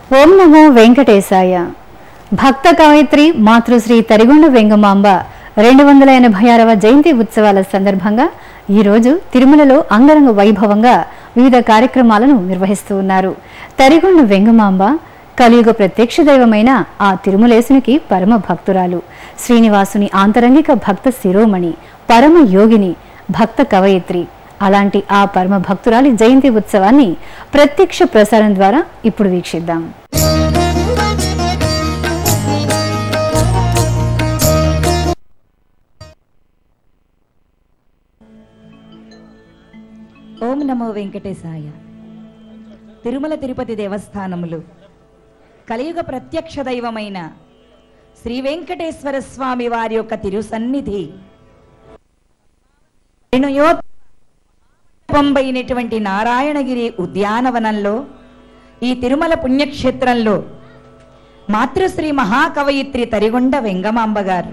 ఓం నమో వెంకటేశాయ భక్త కవయిత్రి మాతృశ్రీ తరిగొండ వెంగమాంబ రెండు వందల ఎనభై ఆరవ జయంతి ఉత్సవాల సందర్భంగా ఈరోజు తిరుమలలో అంగరంగ వైభవంగా వివిధ కార్యక్రమాలను నిర్వహిస్తూ ఉన్నారు తరిగొండ వెంగమాంబ కలియుగ ప్రత్యక్ష దైవమైన ఆ తిరుమలేసునికి పరమ భక్తురాలు శ్రీనివాసుని ఆంతరంగిక భక్త శిరోమణి పరమ యోగిని భక్త కవయిత్రి అలాంటి ఆ పరమ భక్తురాలి జయంతి ఉత్సవాన్ని ప్రత్యక్ష ప్రసారం ద్వారా ఇప్పుడు వీక్షిద్దాం ఓం నమో వెంకటేశాయ తిరుమల తిరుపతి దేవస్థానములు కలియుగ ప్రత్యక్ష దైవమైన శ్రీ వెంకటేశ్వర స్వామి వారి యొక్క తిరు సన్నిధి అయినటువంటి నారాయణగిరి ఉద్యానవనంలో ఈ తిరుమల పుణ్యక్షేత్రంలో మాతృశ్రీ మహాకవయిత్రి తరిగొండ వెంగమాంబ గారు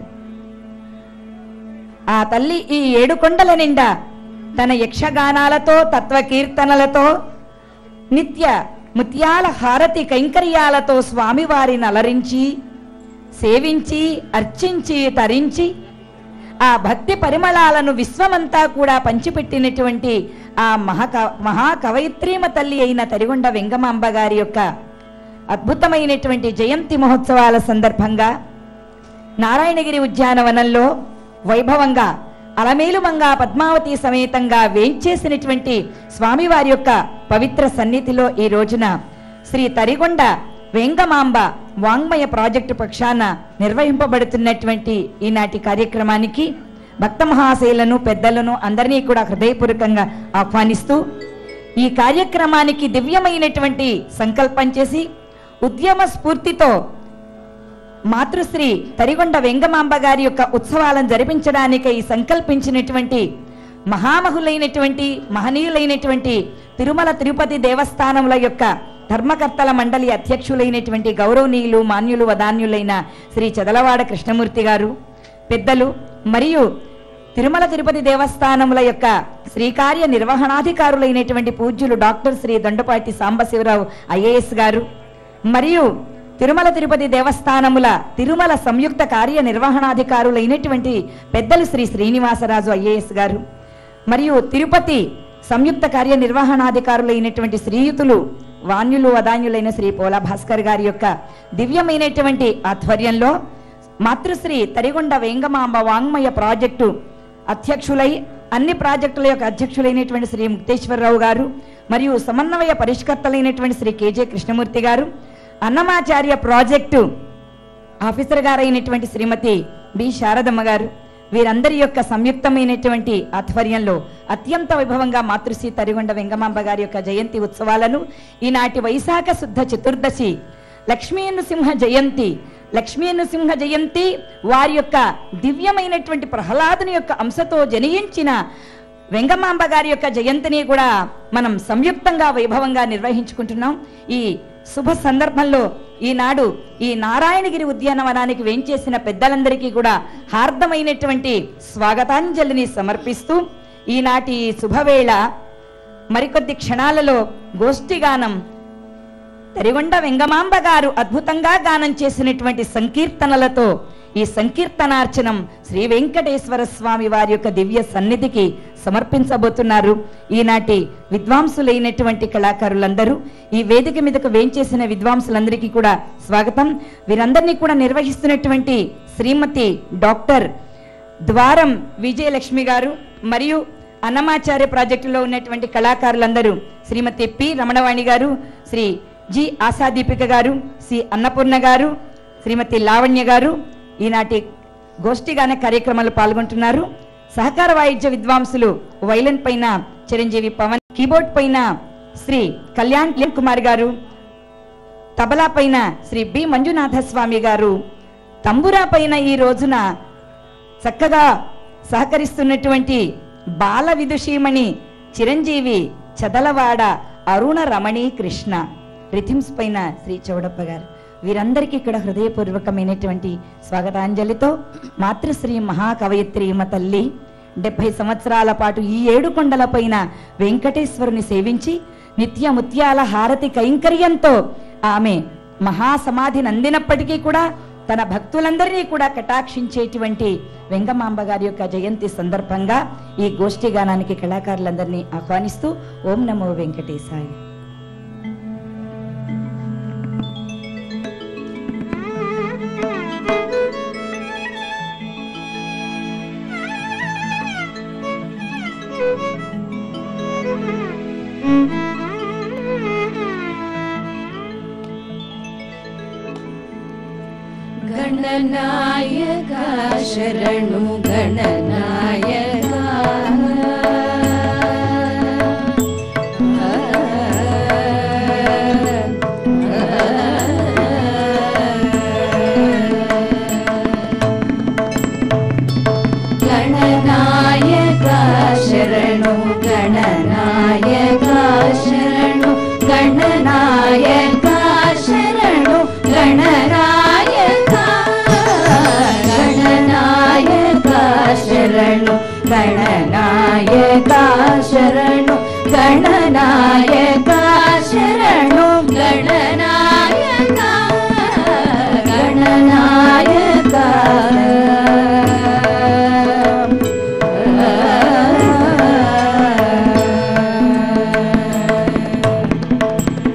ఆ తల్లి ఈ ఏడు కొండల నిండా తన యక్షగానాలతో తత్వకీర్తనలతో నిత్య ముత్యాల హారతి కైంకర్యాలతో స్వామివారిని అలరించి సేవించి అర్చించి తరించి ఆ భక్తి పరిమళాలను విశ్వమంతా కూడా పంచిపెట్టినటువంటి ఆ మహాక మహాకవయిత్రీమ తల్లి అయిన తరిగొండ వెంగమాంబ గారి యొక్క అద్భుతమైనటువంటి జయంతి మహోత్సవాల సందర్భంగా నారాయణగిరి ఉద్యానవనంలో వైభవంగా అలమేలుమంగా పద్మావతి సమేతంగా వేంచేసినటువంటి స్వామివారి యొక్క పవిత్ర సన్నిధిలో ఈ రోజున శ్రీ తరిగొండ వెంగమాంబ వాంగ్మయ ప్రాజెక్టు పక్షాన నిర్వహింపబడుతున్నటువంటి ఈనాటి కార్యక్రమానికి భక్త మహాశైలను పెద్దలను అందరినీ కూడా హృదయపూర్వకంగా ఆహ్వానిస్తూ ఈ కార్యక్రమానికి దివ్యమైనటువంటి సంకల్పం చేసి ఉద్యమ స్ఫూర్తితో మాతృశ్రీ తరిగొండ వెంగమాంబ గారి యొక్క ఉత్సవాలను జరిపించడానికై సంకల్పించినటువంటి మహామహులైనటువంటి మహనీయులైనటువంటి తిరుమల తిరుపతి దేవస్థానముల యొక్క ధర్మకర్తల మండలి అధ్యక్షులైనటువంటి గౌరవనీయులు మాన్యులు వదాన్యులైన శ్రీ చదలవాడ కృష్ణమూర్తి గారు పెద్దలు మరియు తిరుమల తిరుపతి దేవస్థానముల యొక్క శ్రీకార్య నిర్వహణాధికారులైనటువంటి పూజ్యులు డాక్టర్ శ్రీ దొండపాటి సాంబశివరావు ఐఏఎస్ గారు మరియు తిరుమల తిరుపతి దేవస్థానముల తిరుమల సంయుక్త కార్య నిర్వహణాధికారులైనటువంటి పెద్దలు శ్రీ శ్రీనివాసరాజు ఐఏఎస్ గారు మరియు తిరుపతి సంయుక్త కార్య నిర్వహణాధికారులైనటువంటి శ్రీయుతులు వాణ్యులు వదాన్యులైన శ్రీ పోలా భాస్కర్ గారి యొక్క దివ్యమైనటువంటి ఆధ్వర్యంలో మాతృశ్రీ తరిగొండ వేంగమాంబ వాంగ్మయ ప్రాజెక్టు అధ్యక్షులై అన్ని ప్రాజెక్టుల యొక్క అధ్యక్షులైనటువంటి శ్రీ ముక్తేశ్వరరావు గారు మరియు సమన్వయ పరిష్కర్తలైనటువంటి శ్రీ కేజే కృష్ణమూర్తి గారు అన్నమాచార్య ప్రాజెక్టు ఆఫీసర్ గారైనటువంటి శ్రీమతి బి శారదమ్మ గారు వీరందరి యొక్క సంయుక్తమైనటువంటి ఆధ్వర్యంలో అత్యంత వైభవంగా మాతృశ్రీ తరిగొండ వెంగమాంబ గారి యొక్క జయంతి ఉత్సవాలను ఈనాటి వైశాఖ శుద్ధ చతుర్దశి లక్ష్మీ నృసింహ జయంతి లక్ష్మీ నృసింహ జయంతి వారి యొక్క దివ్యమైనటువంటి ప్రహ్లాదుని యొక్క అంశతో జనియించిన వెంగమాంబ గారి యొక్క జయంతిని కూడా మనం సంయుక్తంగా వైభవంగా నిర్వహించుకుంటున్నాం ఈ శుభ సందర్భంలో ఈనాడు ఈ నారాయణగిరి ఉద్యానవనానికి వేంచేసిన పెద్దలందరికీ కూడా హార్దమైనటువంటి స్వాగతాంజలిని సమర్పిస్తూ ఈనాటి ఈ శుభవేళ మరికొద్ది క్షణాలలో గోష్ఠిగానం తరిగొండ వెంగమాంబ గారు అద్భుతంగా గానం చేసినటువంటి సంకీర్తనలతో ఈ సంకీర్తనార్చనం శ్రీ వెంకటేశ్వర స్వామి వారి యొక్క దివ్య సన్నిధికి సమర్పించబోతున్నారు ఈనాటి విద్వాంసులైనటువంటి కళాకారులందరూ ఈ వేదిక మీదకు వేంచేసిన విద్వాంసులందరికీ కూడా స్వాగతం వీరందరినీ కూడా నిర్వహిస్తున్నటువంటి శ్రీమతి డాక్టర్ ద్వారం విజయలక్ష్మి గారు మరియు అన్నమాచార్య ప్రాజెక్టులో ఉన్నటువంటి కళాకారులందరూ శ్రీమతి పి రమణవాణి గారు శ్రీ జి ఆశాదీపిక గారు శ్రీ అన్నపూర్ణ గారు శ్రీమతి లావణ్య గారు ఈనాటి గోష్ఠిగాన కార్యక్రమాలు పాల్గొంటున్నారు సహకార వాయిద్య విద్వాంసులు వైలన్ పైన చిరంజీవి పవన్ కీబోర్డ్ పైన శ్రీ కళ్యాణ్ కిరణ్ కుమార్ గారు తబలా పైన శ్రీ బి మంజునాథ స్వామి గారు తంబురా పైన ఈ రోజున చక్కగా సహకరిస్తున్నటువంటి బాల విదుషీమణి చిరంజీవి చదలవాడ అరుణ రమణీ కృష్ణ రిథిమ్స్ పైన శ్రీ చౌడప్ప గారు వీరందరికీ ఇక్కడ హృదయపూర్వకమైనటువంటి స్వాగతాంజలితో మాతృశ్రీ మహాకవయిత్రి మా తల్లి డెబ్బై సంవత్సరాల పాటు ఈ ఏడు కొండలపైన వెంకటేశ్వరుని సేవించి నిత్య ముత్యాల హారతి కైంకర్యంతో ఆమె మహాసమాధిని అందినప్పటికీ కూడా తన భక్తులందరినీ కూడా కటాక్షించేటువంటి వెంగమాంబ గారి యొక్క జయంతి సందర్భంగా ఈ గోష్ఠి గానానికి కళాకారులందరినీ ఆహ్వానిస్తూ ఓం నమో వెంకటేశాయ गणनायका शरणु गणनायका गणनायका शरणु गणनायका शरणु गणनायका शरणु गणनायका गणनायका शरणु गणनायका शरणु गणनायका शरणु गणनायका गणनायका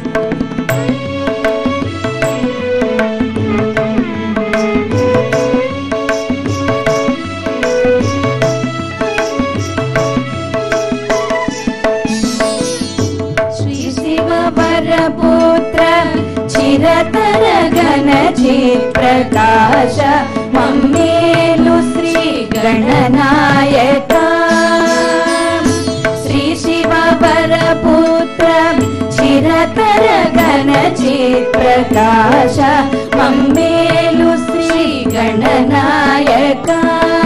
श्री शिव वरपुत्र चिरतर गण प्रकाश मम्मेलु श्री गणनायका श्री शिव वरपुत्र चिरतर गण प्रकाश मम्मेलु श्री गणनायका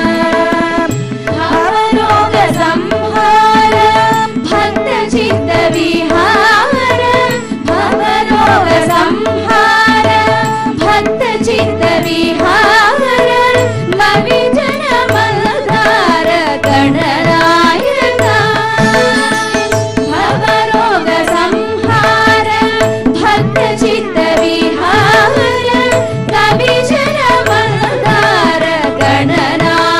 भवरोग संहार भक्त चित्त विहार भवरोग संहार भक्त चित्त विहार मवि जन मलधार गणनायका भवरोग संहार भक्त चित्त विहार कवि जन मलधार गणनायका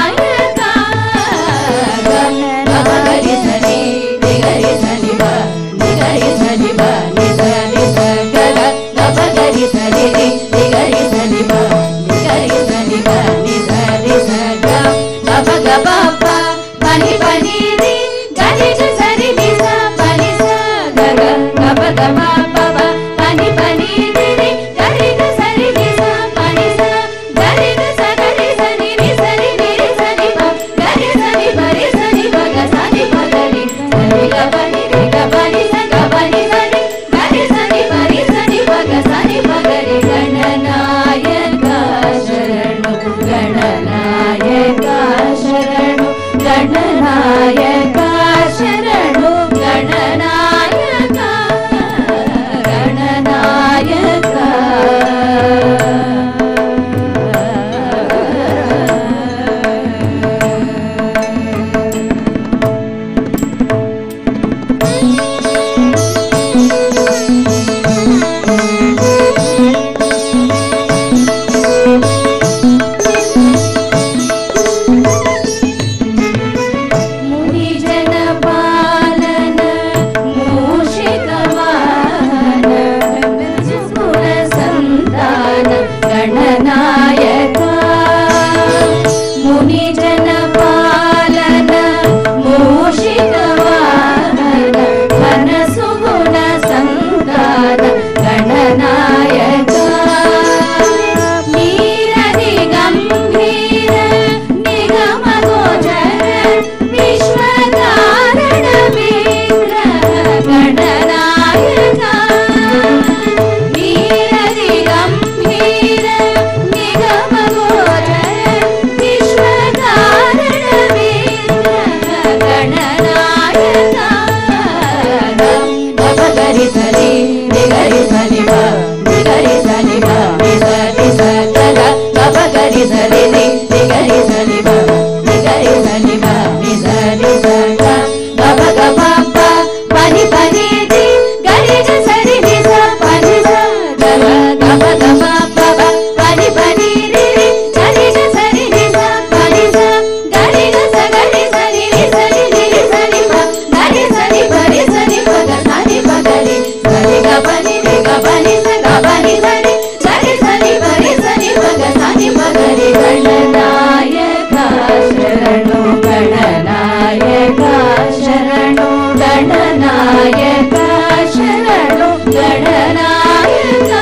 గణనాయక శరణు గణనాయక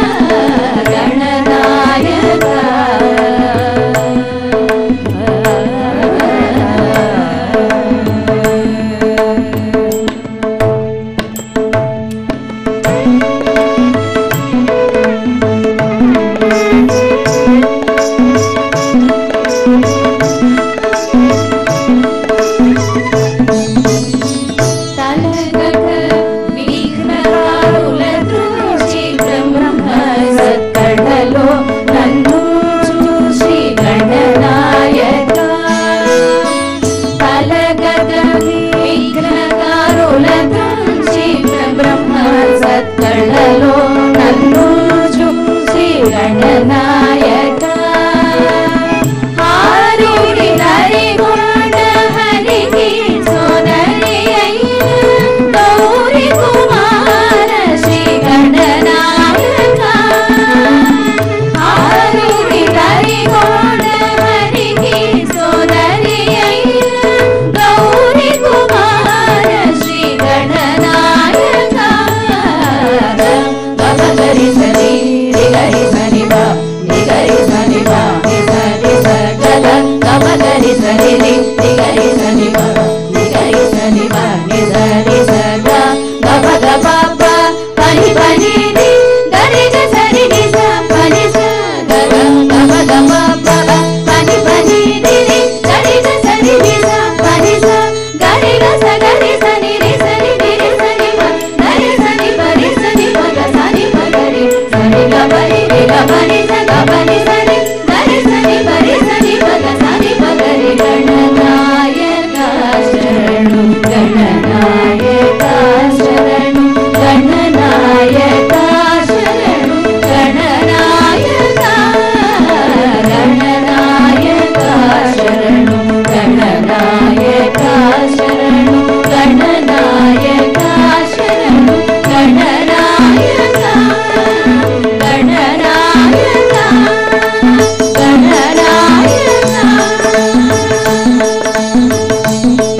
గణనాయక తలగక విఘ్నకారుల దృష్టి బ్రహ్మ సత్తడలో నన్ను చూసి గణనాయక తలగక విఘ్నకారుల దృష్టి బ్రహ్మ సత్తడలో నన్ను చూసి గణనాయక హారుడి నరిగొండ హరికి సోదరి అయిన గౌరి కుమార శ్రీ గణనాయక హారుడి నరిగొండ హరికి సోదరి అయిన గౌరి కుమార శ్రీ గణనాయక గగరి సరి రిగరి సరి బా నిగరి సరి బా నిగరి సగల గమగరి సరి రి నిగరి సరి బా నిగరి సరి బా నిగరి సగ గమ గమ ప పని పని ని గరి గ సరి ని స పని స గ గ గమ గమ ప పని పని ని రి గరి గ సరి ని స పని స గరి గ స గరి స ని రి సరి ని రి సరి బ గరి సరి పరి సరి బ గ సరి బ గరి సరి గ పరి రి గ పరి స గ పరి సరి గరి సరి పరి సరి బ గ సరి బ గరి గణనాయక శరణు గణనాయక శరణు గణనాయక శరణు గణనాయక గణనాయక శరణు గణనాయక శరణు గణనాయక శరణు గణనాయక గణనాయక గణనాయక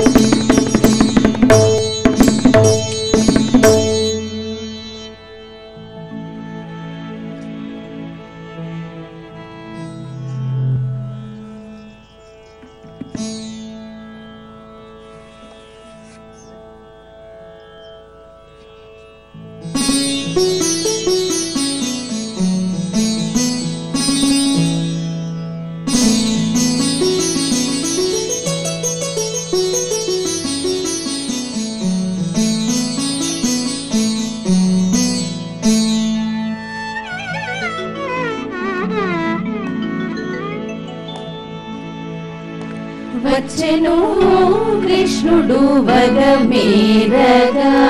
వచ్చెను కృష్ణుడు వగమేరగా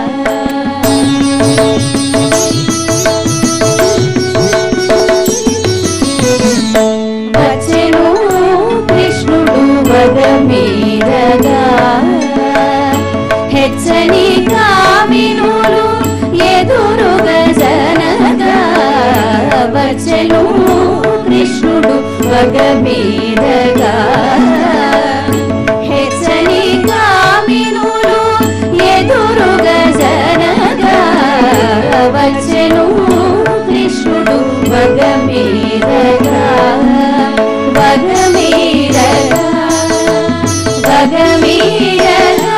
వచ్చెను కృష్ణుడు వగమేరగా హెచ్చని కామినులు ఎదురుగా జనగా వచ్చెను కృష్ణుడు వగమీదగా హెచ్చని కామినులు ఎదురుగా జనగా వచ్చెను కృష్ణుడు వగమీదగా వగమీదగా వగమీదగా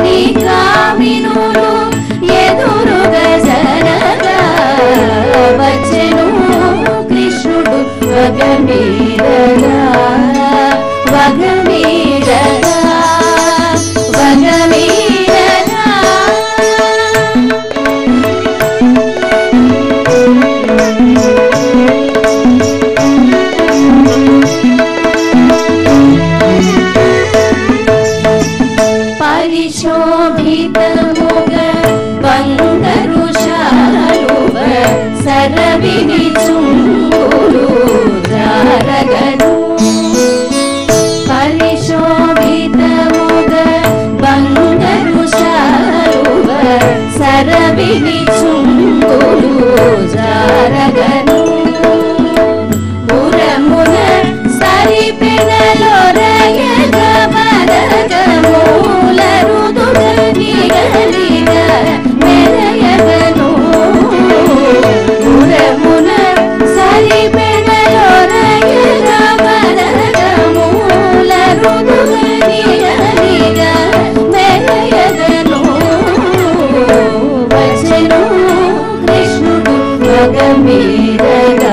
హెచ్చని కామినులు ఎదురుగా జరగా వచ్చెను కృష్ణుడు వగమీరగా వగమీరగా వగమీరగా పరిశోభితముగ బంగారు శాలువ సరవిని చుంగులు జారగను పరిశోభితముగ బంగారు శాలువ సరవిని చుంగులు జారగను పురమున సరిపెనలో రయగ మరగ మూల రుదుగ నిగలిగ మెరయగను పురమున సరిపెనలో రయగ మరగ మూల రుదుగ నిగలిగ మెరయగను వచ్చెను కృష్ణుడు మగమీరగా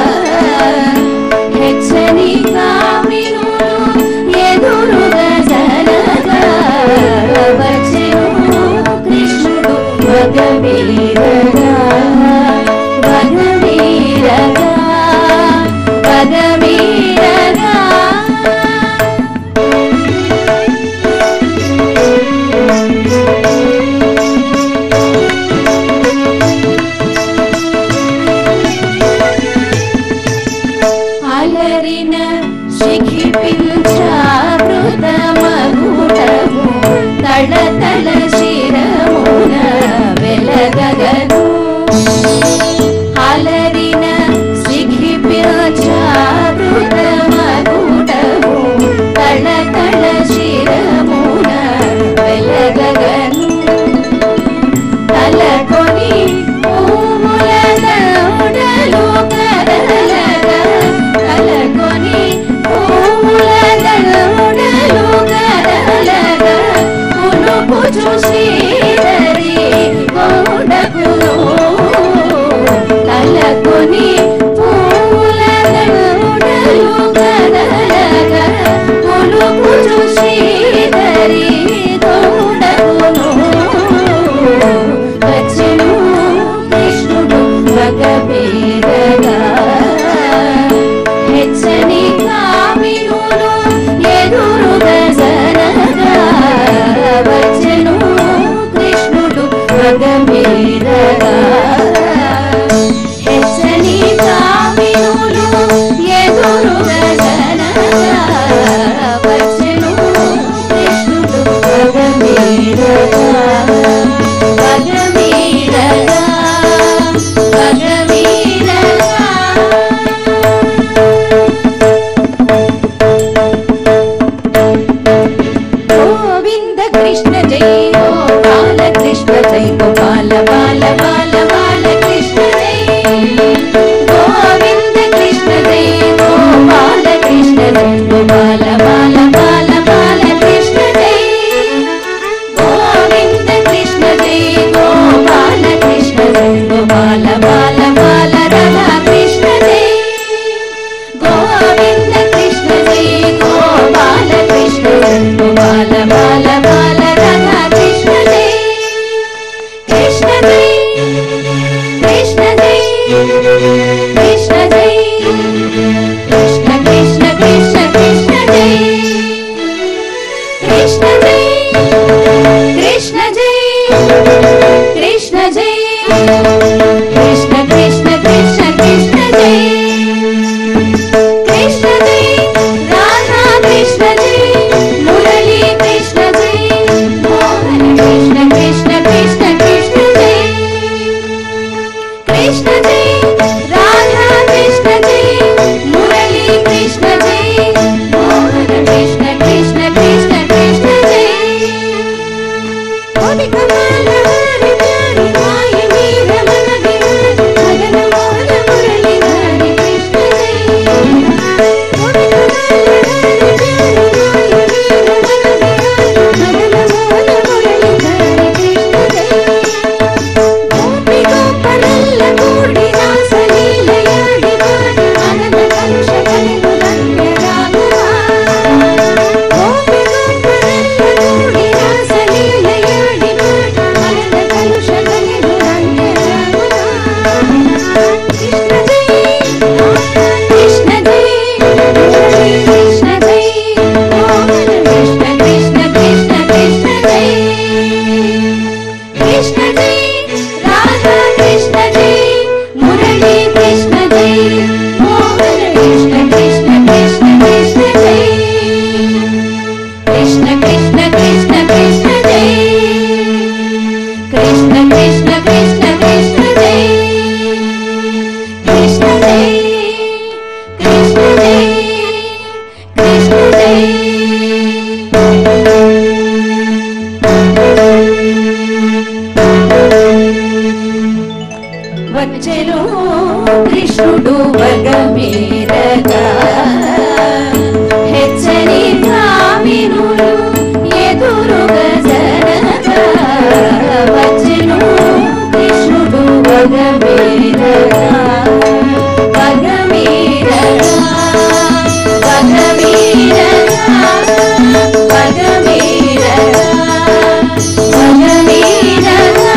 హెచ్చని కామినులు ఎదురుగా జరగా వచ్చెను కృష్ణుడు మగమీరగా మగమీరగా మగమీరగా అలరిన శిఖిపించామృతమగుటము తళతళ శిరమున వెలగగను అలరిన శిఖిపించామృతమగుటము తళతళ శిరమున వెలగగను తలకొని పూముల దౌడలు కదలగా తలకొని పూముల దౌడలు కదలగా పునుపు చూసిదరి గోడకును తలకొని పూముల దౌడలు కదలగా పునుపు చూసిదరి గోడకును వచ్చెను కృష్ణుడు మగబీరగా హెచ్చని కామినులు ఎదురుగా జరగా వచ్చెను కృష్ణుడు మగబీరగా హెచ్చని కామినులు ఎదురుగా జరగా వచ్చెను కృష్ణుడు మగబీరగా భగవీరగా భగవీరగా గోవింద కృష్ణ జై గోపాల కృష్ణ జై గోపాల బాల బాల బాల కృష్ణ జై గోవింద కృష్ణ జై గోపాల కృష్ణ జై గోపాల బాల బాల బాల కృష్ణ జై గోవింద కృష్ణ జై గోపాల కృష్ణ జై గోపాల బాల బాల రాధా కృష్ణ జై గోవింద కృష్ణ జై గోపాల కృష్ణ జై గోపాల బాల బాల రాధా కృష్ణ జై కృష్ణ జై కృష్ణ జై కృష్ణ జై కృష్ణ కృష్ణ కృష్ణ కృష్ణ జై కృష్ణ జై కృష్ణ జై కృష్ణ జై కృష్ణ కృష్ణ కృష్ణ కృష్ణ జై కృష్ణ జై రాధా కృష్ణ జై మురళీ కృష్ణ జై మోహన కృష్ణ కృష్ణ కృష్ణ కృష్ణ జై కృష్ణ జై రాధా కృష్ణ జై మురళీ కృష్ణ జై మోహన కృష్ణ కృష్ణ కృష్ణ కృష్ణ జై గోపిక మాల వారి ప్యారి మాయ వీర మన విహారి మదన మోహన మురళి ధారి కృష్ణ జై గోపిక మాల వారి ప్యారి మాయ వీర మన విహారి మదన మోహన మురళి జై రాధా కృష్ణ జై మురళీ కృష్ణ జై మోహన కృష్ణ కృష్ణ కృష్ణ కృష్ణ జై కృష్ణ కృష్ణ కృష్ణ కృష్ణ జై కృష్ణ కృష్ణ కృష్ణ కృష్ణ జై కృష్ణ జై కృష్ణ జై కృష్ణ జై వచ్చెను కృష్ణుడు వగమీరగా హెచ్చని కామినులు ఎదురుగా జరగా వచ్చెను కృష్ణుడు వగమీరగా వగమీరగా వగమీరగా వగమీరగా వగమీరగా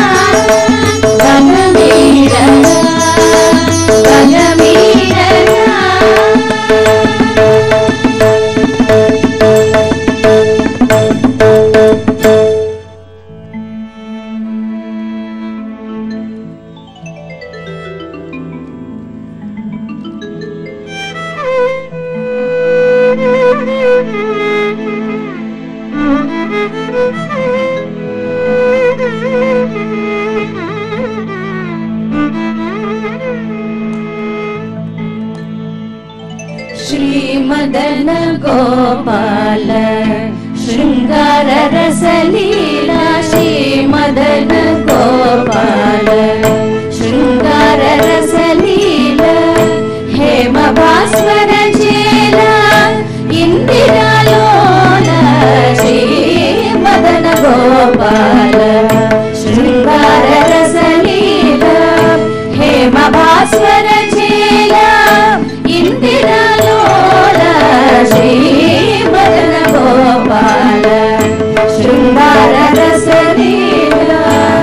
శ్రీమదన గోపాల శృంగార రసలీలా శ్రీమదన గోపాల శృంగార రసలీల హేమ భాస్వర చేల ఇందిరాలోల శ్రీమదన గోపాల శృంగార రసలీల హేమ భాస్వర చేల ఇందిరాలోల శ్రీమదన గోపాల శృంగార రసలీల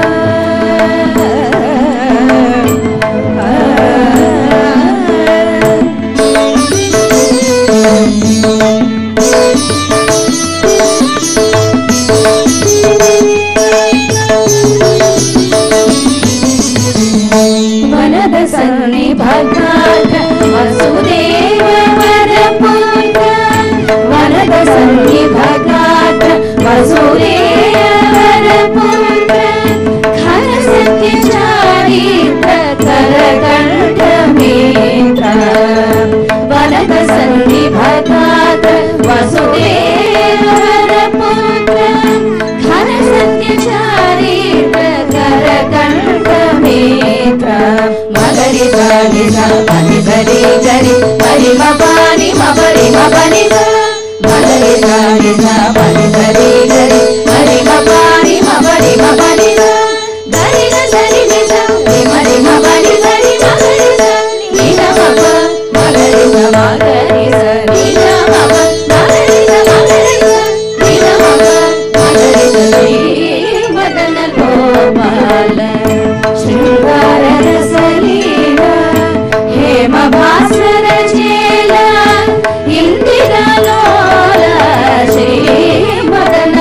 వనద సన్నిభగాత వసుదేవ వరపుత్ర వనద సన్నిభగాత వసుదేవ వరపుత్ర ఘన సత్య చారిత్ర కరకంఠ మిత్ర వనద సన్నిభగాత వసుదేవ వరపుత్ర ఘన సత్య చారిత్ర కరకంఠ మిత్ర మగరి సాని సని గరి గరి హరి మపాని మబరి మబని మగరి సాని సని గరి గరి హరి మపాని మబరి మబని గరి సరి నిజ మరి మబని గరి మగరి నిజ మగ మగరి మగరి సరి మగ మగరి మగరి నిజ మగ మగరి సరి మదన గోపాల శృంగార రసలీల హేమ భాస్వర చేల ఇందిరలోల శ్రీ మదన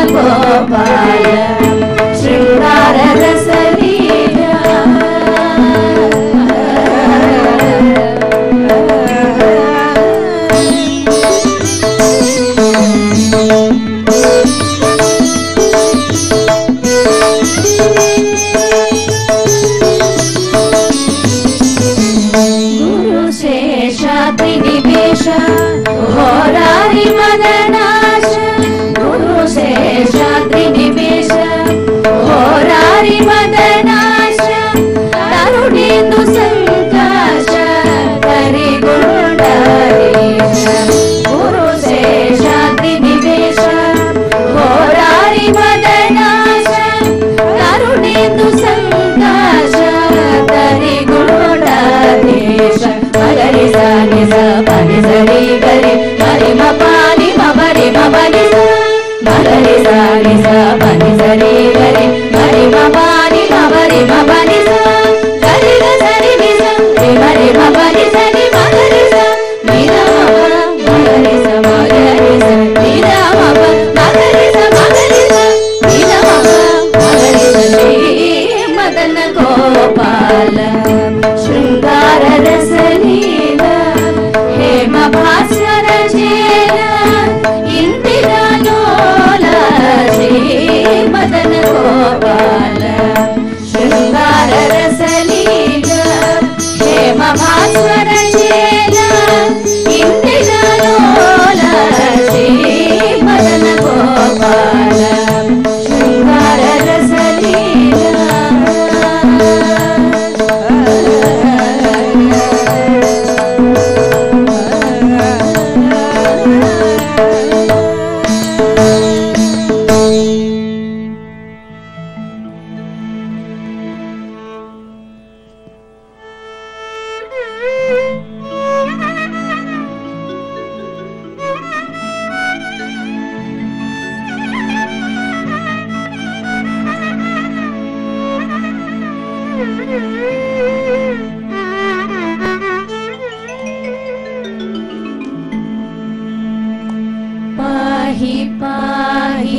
पाहि पाहि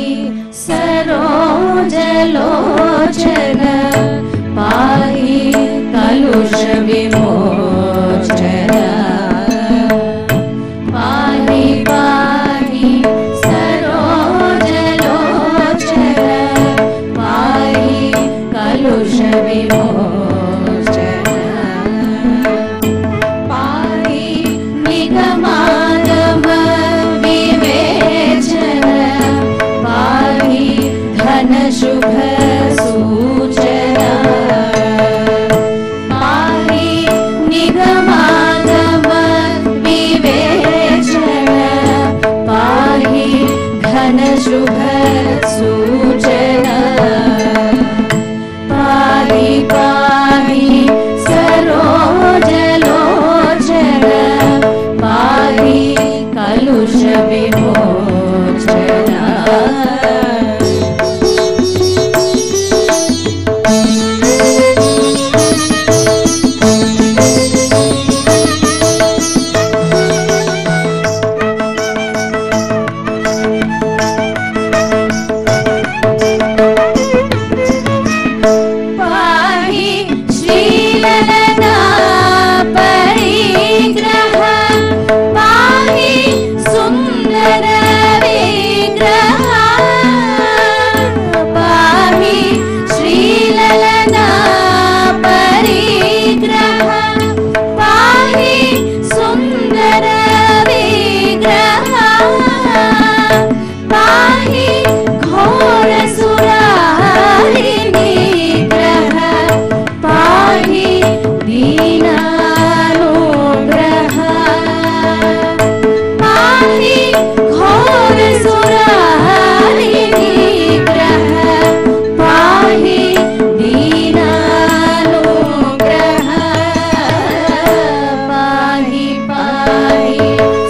सरोजलोचन पाहि कलुषविमोचन पाहि पाहि सरोजलोचन पाहि कलुषविमोचन पाहि निगमागम विवेचन पाहि घन शुभ सूचना पाहि निगमागम विवेचन पाहि घन शुभ सूचना पाहि पाहि सरोजलोचन पाहि कलुषविमोचना पाहि श्रीललना परिग्रह पाहि सुन्दर विग्रह पाहि श्रीललना परिग्रह पाहि सुन्दर विग्रह पाहि घोरसुरारिणि ग्रह पाहि दीनानुग्रह पाहि घोरसुरारिणि ग्रह पाहि दीनानुग्रह पाहि पाहि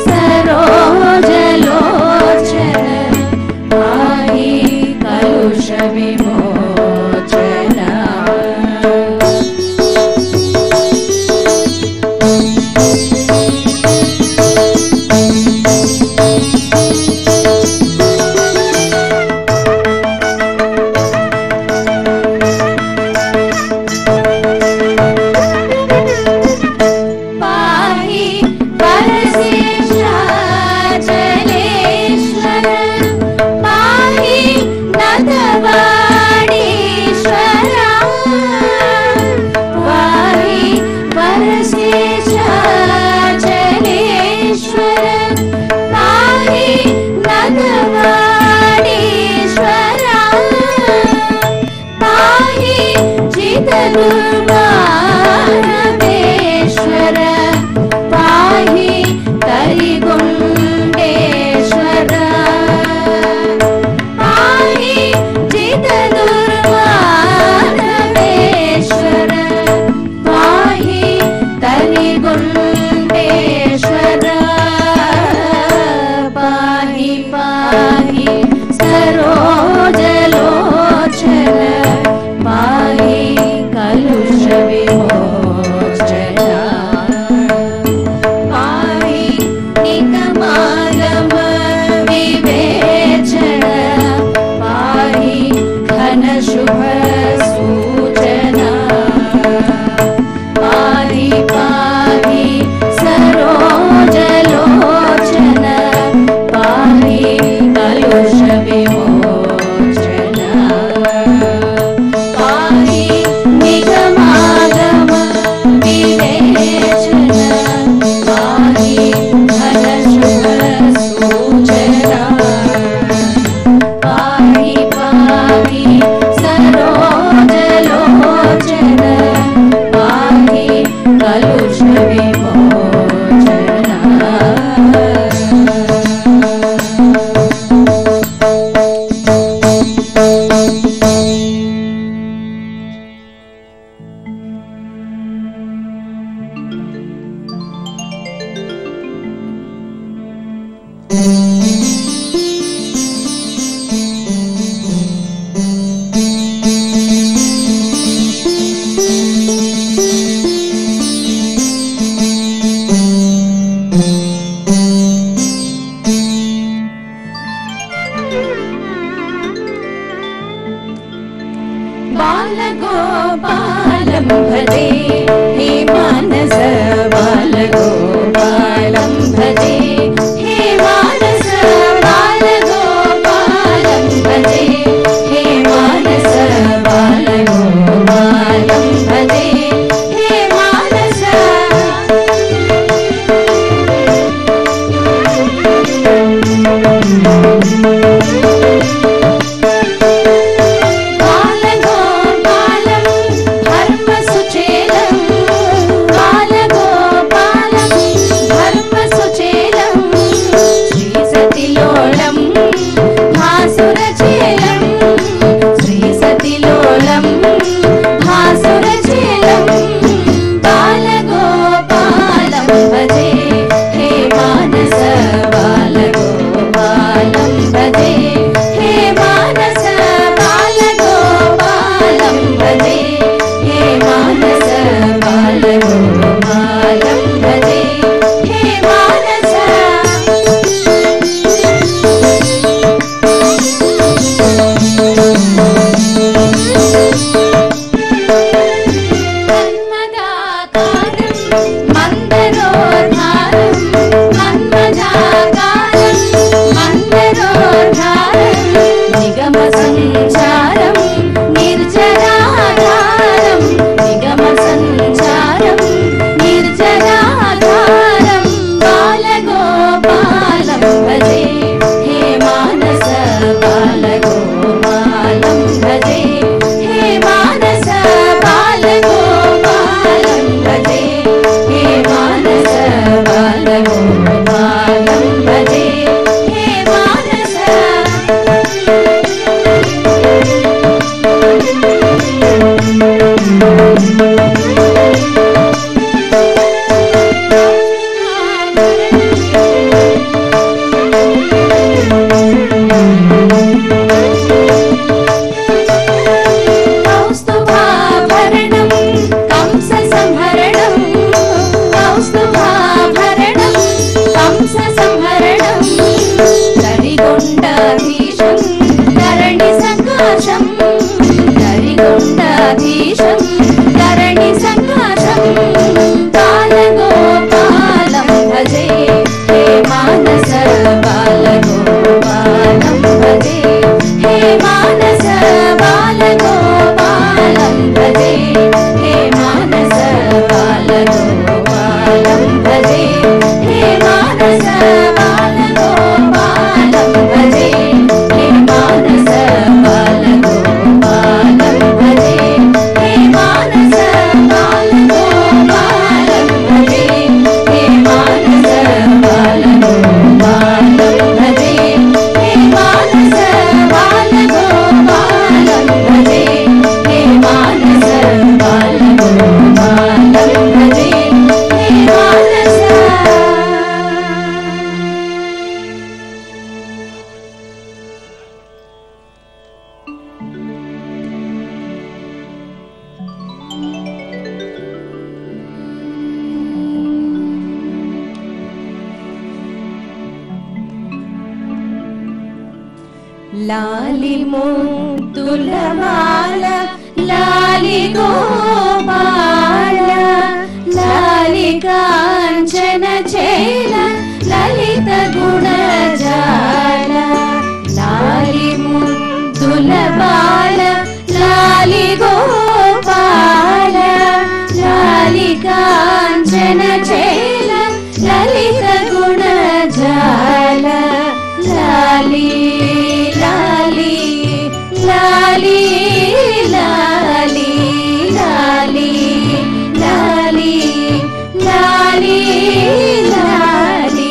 सरोजलोचन पाहि कलुषविमोचना पाहि परशेषाचलेश्वर पाहि नतवाणीश्वर पाहि परशेषाचलेश्वर पाहि नतवाणीश्वर पाहि चिदुर्मानवेश्वर पाहि तरिगुण्डेश्वर पाहि चिदुर्मानवेश्वर पाहि तरिगुण्डेश्वर पाहि पाहि सरोजलोचन पाहि कलुषविमोचना पाहि निगमागम विवेचन पाहि घन शुभ सूचना पाहि पाहि सरोजलोचन पाहि कलुषविमोचना पाहि निगमागम विवेचन पाहि घन शुभ सूचना पाहि पाहि सरोजलोचन बालगोपालं भजे हे मानस बालगोपालं भजे हे मानस बालगोपालं भजे हे मानस बालगोपालं भजे हे मानस బాలగోపాలం ధర్మసుచేలం బాలగోపాలం ధర్మసుచేలం శ్రీ సతిలోలం భాసురచేలం శ్రీ సతిలోలం భాసురచేలం బాలగోపాలం భజే హే మానస బాలగోపాలం భజే హే మానస బాలగోపాలం భజే హే మానస బాలగోపాలం భజే హే మానస మన్మదాకారం మందరోధారం మన్మదాకారం మందరోధారం నిగమ సంచారం నిర్జరాధారం నిగమ సంచారం నిర్జరాధారం బాలగోపాలం భజే హే మానస బాలగోపాలం భజే హే మానస బాలగోపాలం భజే హే మానస బాలగోపాలం భజే హే మానస కౌస్తుభాభరణం కంస సంహరణం కౌస్తుభాభరణం కంస సంహరణం కరిగొండాధీశం కరణి సంకాశం కరిగొండాధీశం కరణి సంకాశం బాలగోపాలం భజే హే మానస బాలగోపాలం భజే హే మానస బాలగోపాలం భజే హే మానస బాలగోపాలం భజే హే మానస బాలగోపాలం భజే హే మానస బాలగోపాలం భజే హే మానస బాలగోపాలం భజే హే మానస బాలగోపాలం భజే హే మానస బాలగోపాలం భజే హే మానస బాలగోపాలం భజే హే మానస లాలి ముద్దులమాల లాలి గోపాల లాలి కాంచన చేల లలిత గుణజాల లాలి ముద్దులమాల లాలి గోపాల లాలి కాంచన చేల లలిత గుణజాల లాలి లాలి లాలి లాలి లాలి లాలి లాలి లాలి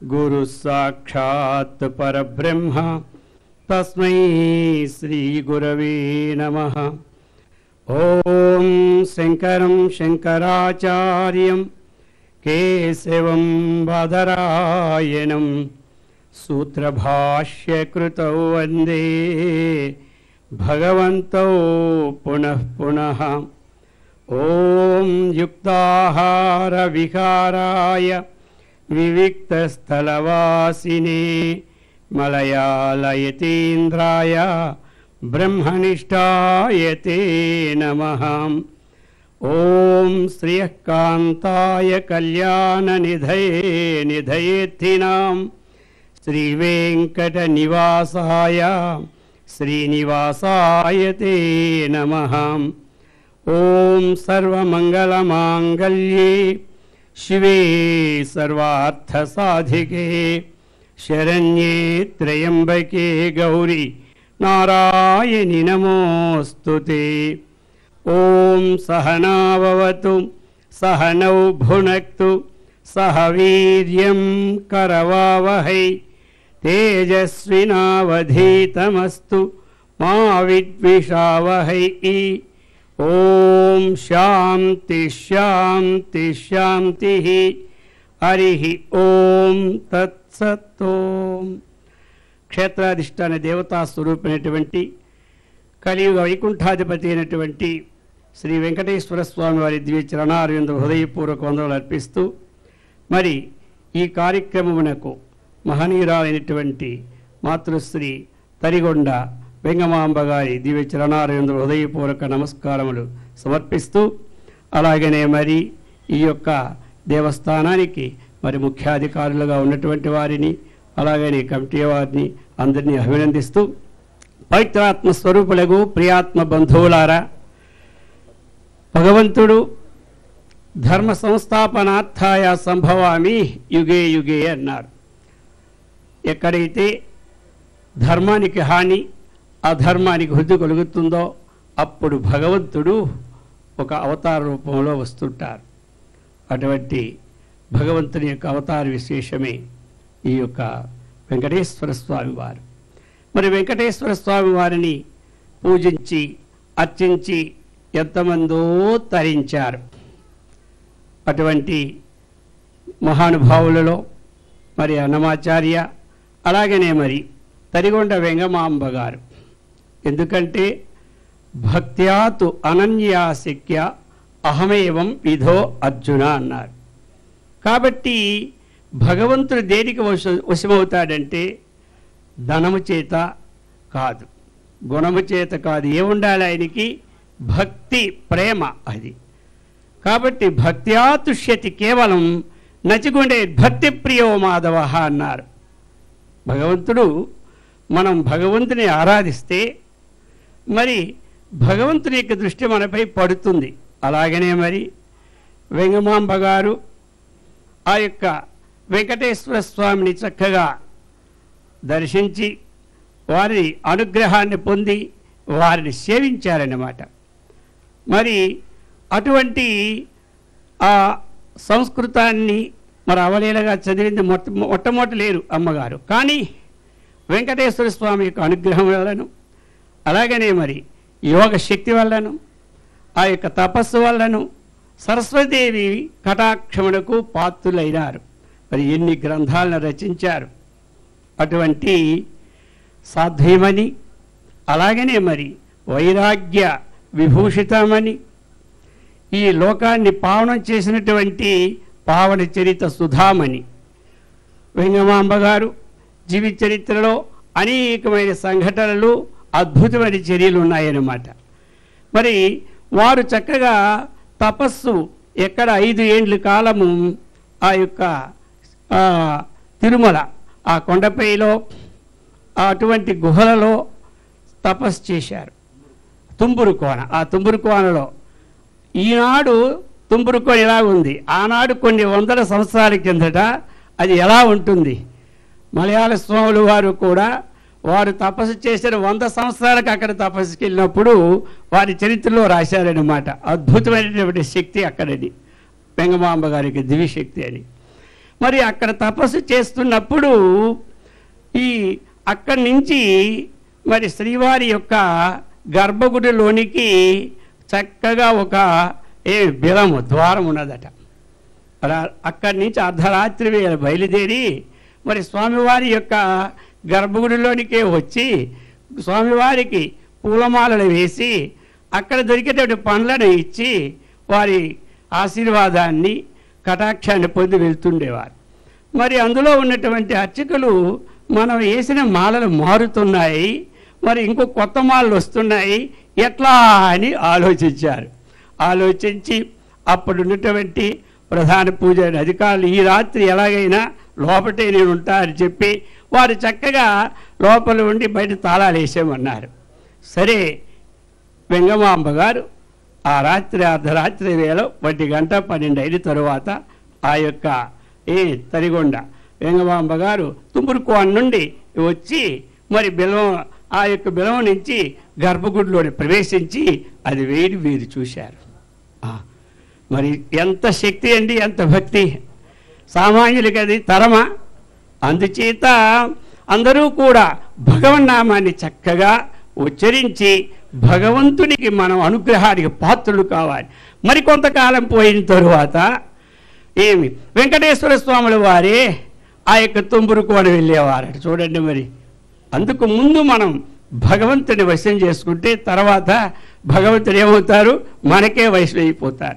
గురు సాక్షాత్ పరబ్రహ్మ తస్మై శ్రీ గురవే నమ ఓం శంకరం శంకరాచార్యం కేశవం బాదరాయణం సూత్రభాష్యకృతౌ వందే భగవంతౌ పునః పునః ఓం యుక్తాహారవిహారాయ వివిక్తస్థలవాసినే మలయాలయతీంద్రాయ బ్రహ్మనిష్టాయ తే నమః ఓం శ్రియకాంతాయ కళ్యాణనిధయే నిధయేత్థినాం శ్రీవేంకటనివాసాయ శ్రీనివాసాయ తే నమః ఓం సర్వమంగళమాంగళ్యే శివే సర్వార్థసాధికే శరణ్యే త్రయంబకే గౌరీ నారాయణి నమోऽस्तु ते ॐ सहनाववतु सहनौ भुनक्तु सह वीर्यं करवावहै तेजस्विनावधीतमस्तु मा विद्विषावहै ॐ शान्ति शान्ति शान्तिः हरिः ॐ तत्सत्तोम् క్షేత్రాధిష్టాన దేవతా స్వరూపమైనటువంటి కలియుగ వైకుంఠాధిపతి అయినటువంటి శ్రీ వెంకటేశ్వర స్వామి వారి దివ్య చరణారవింద హృదయపూర్వక వందనలు అర్పిస్తూ మరి ఈ కార్యక్రమమునకు మహనీయురాలైనటువంటి మాతృశ్రీ తరిగొండ వెంగమాంబ గారి దివ్య చరణారవింద హృదయపూర్వక నమస్కారములు సమర్పిస్తూ అలాగనే మరి ఈ యొక్క దేవస్థానానికి మరి ముఖ్యాధికారులుగా ఉన్నటువంటి వారిని అలాగనే కమిటీ వారిని అందరినీ అభినందిస్తూ పవిత్రాత్మ స్వరూపులకు ప్రియాత్మ బంధువులారా భగవంతుడు ధర్మ సంస్థాపనార్థాయ సంభవామి యుగే యుగే అన్నారు ఎక్కడైతే ధర్మానికి హాని అధర్మానికి వృద్ధి కలుగుతుందో అప్పుడు భగవంతుడు ఒక అవతార రూపంలో వస్తుంటారు అటువంటి భగవంతుని యొక్క అవతార విశేషమే ఈ యొక్క వెంకటేశ్వర స్వామి వారు మరి వెంకటేశ్వర స్వామి వారిని పూజించి అర్చించి ఎంతమందో తరించారు అటువంటి మహానుభావులలో మరి అన్నమాచార్య అలాగనే మరి తరిగొండ వెంగమాంబ గారు ఎందుకంటే భక్త్యాతు అనన్యాశక్య అహమేవం విధో అర్జున అన్నారు కాబట్టి భగవంతుడు దేనికి వశ వశమవుతాడంటే ధనము చేత కాదు గుణము చేత కాదు ఏముండాలి ఆయనకి భక్తి ప్రేమ అది కాబట్టి భక్త్యాతుష్యతి కేవలం నచిగుండే భక్తి ప్రియో మాధవ అన్నారు భగవంతుడు మనం భగవంతుని ఆరాధిస్తే మరి భగవంతుని యొక్క దృష్టి మనపై పడుతుంది అలాగనే మరి వెంగమాంబ గారు ఆ యొక్క వెంకటేశ్వర స్వామిని చక్కగా దర్శించి వారి అనుగ్రహాన్ని పొంది వారిని సేవించారన్నమాట మరి అటువంటి ఆ సంస్కృతాన్ని మరి అవలీలగా చదివింది మొట్ట మొట్టమొదటి లేరు అమ్మగారు కానీ వెంకటేశ్వర స్వామి యొక్క అనుగ్రహం వల్లను అలాగనే మరి యోగ శక్తి వల్లను ఆ యొక్క తపస్సు వల్లను సరస్వతీదేవి కటాక్షమునకు పాత్రులైనారు మరి ఎన్ని గ్రంథాలను రచించారు అటువంటి సాధ్వీమని అలాగనే మరి వైరాగ్య విభూషితమని ఈ లోకాన్ని పావనం చేసినటువంటి పావన చరిత సుధామణి వెంగమాంబ గారు జీవిత చరిత్రలో అనేకమైన సంఘటనలు అద్భుతమైన చర్యలు ఉన్నాయన్నమాట మరి వారు చక్కగా తపస్సు ఎక్కడ ఐదు ఏండ్ల కాలము ఆ యొక్క ఆ, తిరుమల ఆ కొండపైలో ఆ అటువంటి గుహలలో తపస్సు చేశారు తుంబురు కోన ఆ తుంబురు కోనలో ఈనాడు తుంబురు కోన ఎలా ఉంది ఆనాడు కొన్ని వందల సంవత్సరాల కిందట అది ఎలా ఉంటుంది మలయాళ స్వాములు వారు కూడా వారు తపస్సు చేసిన వంద సంవత్సరాలకు అక్కడ తపస్సుకి వెళ్ళినప్పుడు వారి చరిత్రలో రాశారనమాట అద్భుతమైనటువంటి శక్తి అక్కడది వెంగమాంబ గారికి దివ్యశక్తి అని మరి అక్కడ తపస్సు చేస్తున్నప్పుడు ఈ అక్కడి నుంచి మరి శ్రీవారి యొక్క గర్భగుడిలోనికి చక్కగా ఒక ఏ బిలము ద్వారం ఉన్నదట అలా అక్కడి నుంచి అర్ధరాత్రి వేళ బయలుదేరి మరి స్వామివారి యొక్క గర్భగుడిలోనికే వచ్చి స్వామివారికి పూలమాలలు వేసి అక్కడ దొరికేటువంటి పండ్లను ఇచ్చి వారి ఆశీర్వాదాన్ని కటాక్షాన్ని పొంది వెళ్తుండేవారు మరి అందులో ఉన్నటువంటి అర్చకులు మనం వేసిన మాలలు మారుతున్నాయి మరి ఇంకో కొత్త మాలలు వస్తున్నాయి ఎట్లా అని ఆలోచించారు ఆలోచించి అప్పుడు ఉన్నటువంటి ప్రధాన పూజారి అధికారులు ఈ రాత్రి ఎలాగైనా లోపటే నేను ఉంటా అని చెప్పి వారు చక్కగా లోపల ఉండి బయట తాళాలు వేసామన్నారు సరే వెంగమాంబ గారు ఆ రాత్రి అర్ధరాత్రి వేళ ఒంటి గంట పన్నెండు అయిన తరువాత ఆ యొక్క ఏ తరిగొండ వెంగమాంబ గారు తుమ్మురుకోన్ నుండి వచ్చి మరి బిలం ఆ యొక్క బిలం నుంచి గర్భగుడిలోని ప్రవేశించి అది వేడి వీరు చూశారు ఆ, మరి ఎంత శక్తి అండి ఎంత భక్తి సామాన్యులకి అది తరమా అందుచేత అందరూ కూడా భగవన్నామాన్ని చక్కగా ఉచ్చరించి భగవంతునికి మనం అనుగ్రహానికి పాత్రులు కావాలి మరి కొంతకాలం పోయిన తరువాత ఏమి వెంకటేశ్వర స్వాముల వారే ఆ యొక్క తుంబురు కోన వెళ్ళేవారట చూడండి మరి అందుకు ముందు మనం భగవంతుని వశం చేసుకుంటే తర్వాత భగవంతుడు ఏమవుతారు మనకే వశం అయిపోతారు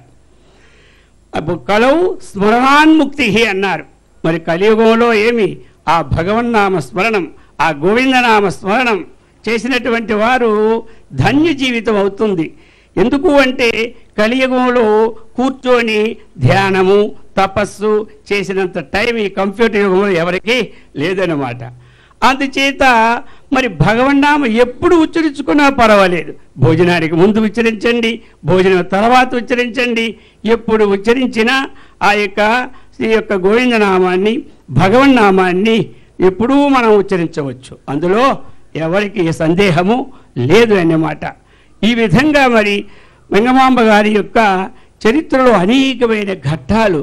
అప్పుడు కలవు స్మరణాన్ముక్తి అన్నారు మరి కలియుగంలో ఏమి ఆ భగవన్నామ స్మరణం ఆ గోవిందనామ స్మరణం చేసినటువంటి వారు ధన్య జీవితం అవుతుంది ఎందుకు అంటే కలియుగంలో కూర్చొని ధ్యానము తపస్సు చేసినంత టైం ఈ కంప్యూటర్ యుగంలో ఎవరికి లేదన్నమాట అందుచేత మరి భగవన్నామ ఎప్పుడు ఉచ్చరించుకున్నా పర్వాలేదు భోజనానికి ముందు ఉచ్చరించండి భోజనం తర్వాత ఉచ్చరించండి ఎప్పుడు ఉచ్చరించినా ఆ యొక్క ఈ యొక్క గోవిందనామాన్ని భగవన్నామాన్ని ఎప్పుడూ మనం ఉచ్చరించవచ్చు అందులో ఎవరికి ఏ సందేహము లేదు అన్నమాట ఈ విధంగా మరి వెంగమాంబ గారి యొక్క చరిత్రలో అనేకమైన ఘట్టాలు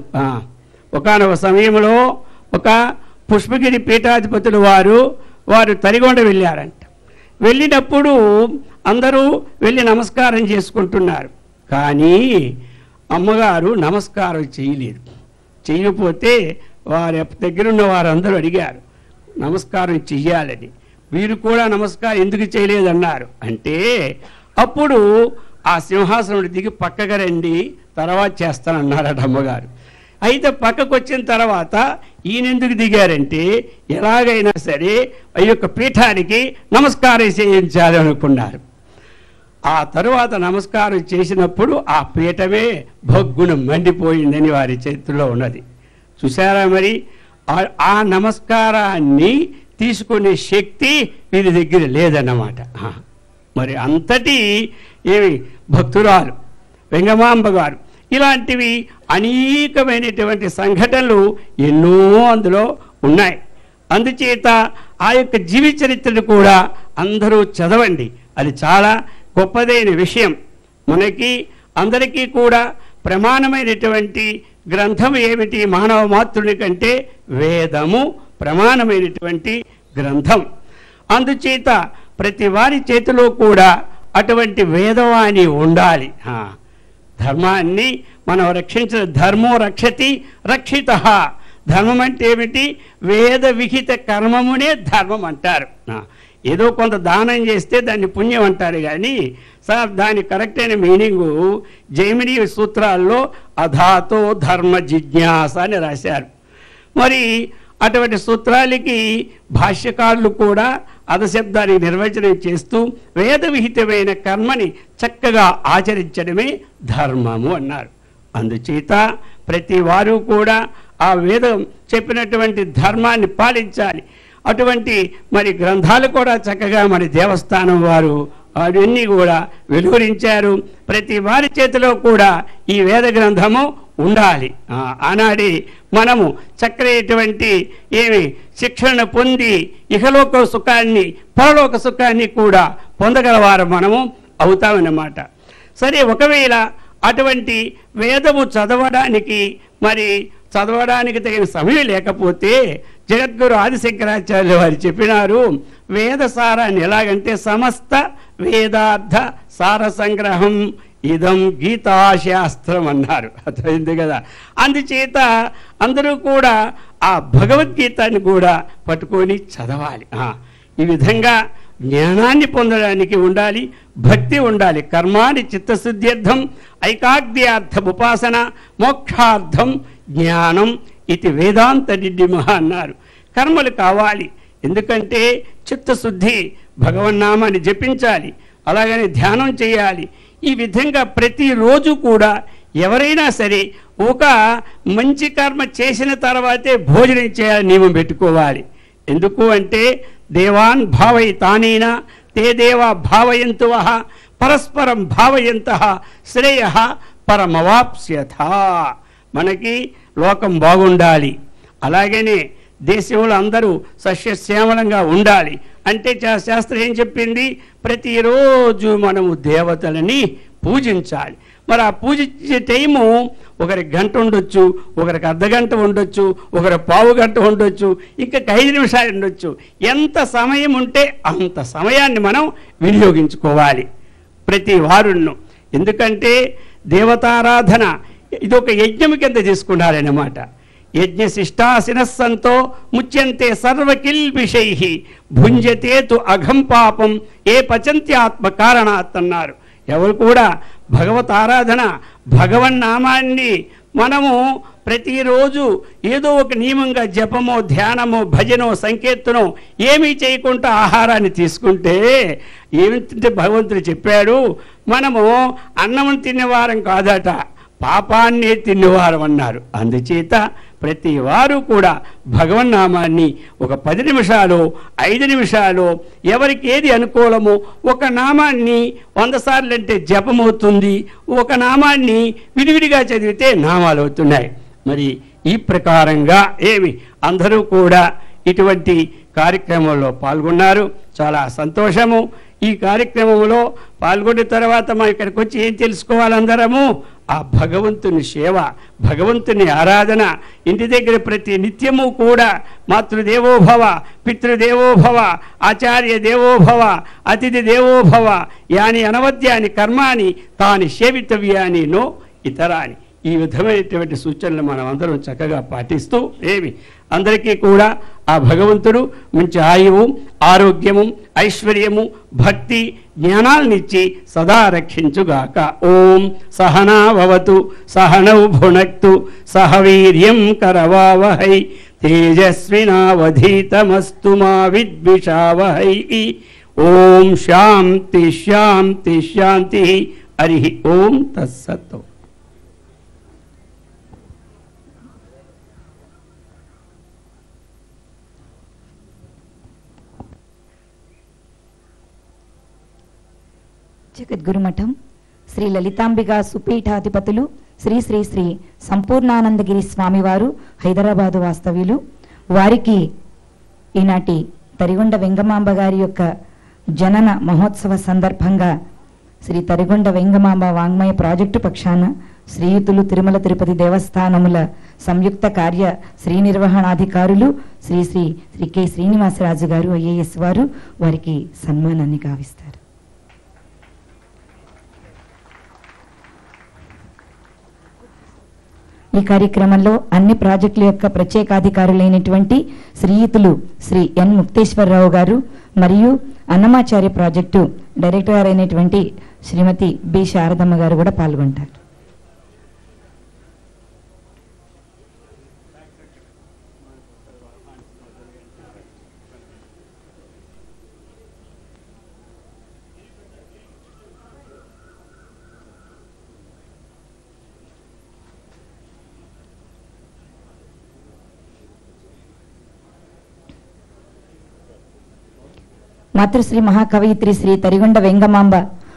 ఒకనొక సమయంలో ఒక పుష్పగిరి పీఠాధిపతులు వారు వారు తరిగొండ వెళ్ళారంట వెళ్ళినప్పుడు అందరూ వెళ్ళి నమస్కారం చేసుకుంటున్నారు కానీ అమ్మగారు నమస్కారం చేయలేదు చేయకపోతే వారి దగ్గరున్న వారందరూ అడిగారు నమస్కారం చెయ్యాలని వీరు కూడా నమస్కారం ఎందుకు చేయలేదన్నారు అంటే అప్పుడు ఆ సింహాసనం దిగి పక్కకు రండి తర్వాత చేస్తానన్నారట అమ్మగారు అయితే పక్కకు వచ్చిన తర్వాత ఈయన ఎందుకు దిగారంటే ఎలాగైనా సరే ఆ యొక్క పీఠానికి నమస్కారం చేయించాలి అనుకున్నారు ఆ తరువాత నమస్కారం చేసినప్పుడు ఆ పీఠమే భగ్గున మండిపోయిందని వారి చేతిలో ఉన్నది చూసారా మరి ఆ- ఆ నమస్కారాన్ని తీసుకునే శక్తి వీరి దగ్గర లేదన్నమాట ఆ, మరి అంతటి ఏమి భక్తురాలు వెంగమాంబ గారు ఇలాంటివి అనేకమైనటువంటి సంఘటనలు ఎన్నో అందులో ఉన్నాయి అందుచేత ఆ యొక్క జీవిత చరిత్రను కూడా అందరూ చదవండి అది చాలా గొప్పదైన విషయం మనకి అందరికీ కూడా ప్రమాణమైనటువంటి గ్రంథం ఏమిటి మానవ మాతృని కంటే వేదము ప్రమాణమైనటువంటి గ్రంథం అందుచేత ప్రతి వారి చేతిలో కూడా అటువంటి వేదవాణి ఉండాలి ఆ, ధర్మాన్ని మనం రక్షించిన ధర్మో రక్షతి రక్షిత ధర్మం అంటే ఏమిటి వేద విహిత కర్మమునే ధర్మం అంటారు ఆ, ఏదో కొంత దానం చేస్తే దాన్ని పుణ్యం అంటారు కానీ సార్ దాని కరెక్ట్ అయిన మీనింగు జైమిని సూత్రాల్లో అధాతో ధర్మ జిజ్ఞాస అని రాశారు మరి అటువంటి సూత్రాలకి భాష్యకారులు కూడా అధశబ్దానికి నిర్వచనం చేస్తూ వేద విహితమైన కర్మని చక్కగా ఆచరించడమే ధర్మము అన్నారు అందుచేత ప్రతి వారు కూడా ఆ వేదం చెప్పినటువంటి ధర్మాన్ని పాటించాలి అటువంటి మరి గ్రంథాలు కూడా చక్కగా మన దేవస్థానం వారు అవన్నీ కూడా వెలువరించారు ప్రతి వారి చేతిలో కూడా ఈ వేద గ్రంథము ఉండాలి ఆ, ఆనాడి మనము చక్కరైనటువంటి ఏమి శిక్షణ పొంది ఇహలోక సుఖాన్ని పరలోక సుఖాన్ని కూడా పొందగలవారు మనము అవుతామన్నమాట సరే ఒకవేళ అటువంటి వేదము చదవడానికి మరి చదవడానికి తగిన సమయం లేకపోతే జగద్గురు ఆదిశంకరాచార్యులు వారు చెప్పినారు వేద సారాన్ని ఎలాగంటే సమస్త వేదార్థ సార సంగ్రహం ఇదం గీతాశాస్త్రం అన్నారు అర్థమైంది కదా అందుచేత అందరూ కూడా ఆ భగవద్గీతాన్ని కూడా పట్టుకొని చదవాలి ఆ, ఈ విధంగా జ్ఞానాన్ని పొందడానికి ఉండాలి భక్తి ఉండాలి కర్మాని చిత్తశుద్ధ్యర్థం ఐకాగ్ర్యార్థం ఉపాసన మోక్షార్థం జ్ఞానం ఇది వేదాంత నిడ్డిమహ అన్నారు కర్మలు కావాలి ఎందుకంటే చిత్తశుద్ధి భగవన్నామాన్ని జపించాలి అలాగని ధ్యానం చేయాలి ఈ విధంగా ప్రతిరోజు కూడా ఎవరైనా సరే ఒక మంచి కర్మ చేసిన తర్వాతే భోజనం చేయాలని నియమం పెట్టుకోవాలి ఎందుకు అంటే దేవాన్ భావై తానేనా తే దేవా భావయంతు పరస్పరం భావయంత శ్రేయ పరమవాప్స్యథ మనకి లోకం బాగుండాలి అలాగనే దేశంలో అందరూ సస్యశ్యామలంగా ఉండాలి అంటే చా- శాస్త్రం ఏం చెప్పింది ప్రతిరోజు మనము దేవతలని పూజించాలి మరి ఆ పూజించే టైము ఒకరికి గంట ఉండొచ్చు ఒకరికి అర్ధ గంట ఉండొచ్చు ఒకరి పావు గంట ఉండొచ్చు ఇంకా ఐదు నిమిషాలు ఉండొచ్చు ఎంత సమయం ఉంటే అంత సమయాన్ని మనం వినియోగించుకోవాలి ప్రతి వారును ఎందుకంటే దేవతారాధన ఇది ఒక యజ్ఞం కింద తీసుకున్నారన్నమాట యజ్ఞ శిష్టాశినస్సంతో ముచ్యంతే సర్వకిల్బిషై భుంజతే తు అఘం పాపం ఏ పచంత్యాత్మ కారణాత్ అన్నారు ఎవరు కూడా భగవత్ ఆరాధన భగవన్నామాన్ని మనము ప్రతిరోజు ఏదో ఒక నియమంగా జపమో ధ్యానమో భజనో సంకీర్తనో ఏమీ చేయకుండా ఆహారాన్ని తీసుకుంటే ఏమిటంటే భగవంతుడు చెప్పాడు మనము అన్నం తినేవారం కాదట పాపాన్నే తిన్నవారం అన్నారు అందుచేత ప్రతి వారు కూడా భగవన్నామాన్ని ఒక పది నిమిషాలు ఐదు నిమిషాలు ఎవరికి ఏది అనుకూలమో ఒక నామాన్ని వంద సార్లు అంటే జపమవుతుంది ఒక నామాన్ని విడివిడిగా చదివితే నామాలు అవుతున్నాయి మరి ఈ ప్రకారంగా ఏమి అందరూ కూడా ఇటువంటి కార్యక్రమంలో పాల్గొన్నారు చాలా సంతోషము ఈ కార్యక్రమంలో పాల్గొన్న తర్వాత మనం ఇక్కడికి వచ్చి ఏం తెలుసుకోవాలి అందరము ఆ భగవంతుని సేవ భగవంతుని ఆరాధన ఇంటి దగ్గర ప్రతి నిత్యము కూడా మాతృదేవోభవ పితృదేవోభవ ఆచార్య దేవోభవ అతిథి దేవోభవ యాని అనవద్యాని కర్మాని తాని సేవితవ్యాని నో ఇతరాని ఈ విధమైనటువంటి సూచనలు మనం అందరం చక్కగా పాటిస్తూ ఏమి అందరికీ కూడా ఆ భగవంతుడు మంచి ఆయువు ఆరోగ్యము ఐశ్వర్యము భక్తి జ్ఞానాలనిచ్చి సదా రక్షించుగాక ఓం సహనావతు సహనౌ భునక్తు సహ వీర్యం కరవావహై తేజస్వినావధీతమస్తు మా విద్విషావహై ఓం శాంతి శాంతి శాంతి హరి ఓం తత్సత్ జగద్గురుమఠం శ్రీ లలితాంబిక సుపీఠాధిపతులు శ్రీ శ్రీ శ్రీ సంపూర్ణానందగిరి స్వామివారు హైదరాబాదు వాస్తవ్యులు వారికి ఈనాటి తరిగొండ వెంగమాంబ గారి యొక్క జనన మహోత్సవ సందర్భంగా శ్రీ తరిగొండ వెంగమాంబ వాంగ్మయ ప్రాజెక్టు పక్షాన శ్రీయుతులు తిరుమల తిరుపతి దేవస్థానముల సంయుక్త కార్య శ్రీ నిర్వహణాధికారులు శ్రీ శ్రీ శ్రీ కె శ్రీనివాసరాజు గారు ఐఏఎస్ వారు వారికి సన్మానాన్ని గావిస్తారు ఈ కార్యక్రమంలో అన్ని ప్రాజెక్టుల యొక్క ప్రత్యేకాధికారులైనటువంటి శ్రీయుతులు శ్రీ ఎన్ ముక్తేశ్వరరావు గారు మరియు అన్నమాచార్య ప్రాజెక్టు డైరెక్టర్ గారు అయినటువంటి శ్రీమతి బి శారదమ్మ గారు కూడా పాల్గొంటారు మాతృశ్రీ మహాకవయిత్రి శ్రీ తరిగొండ వెంగమాంబ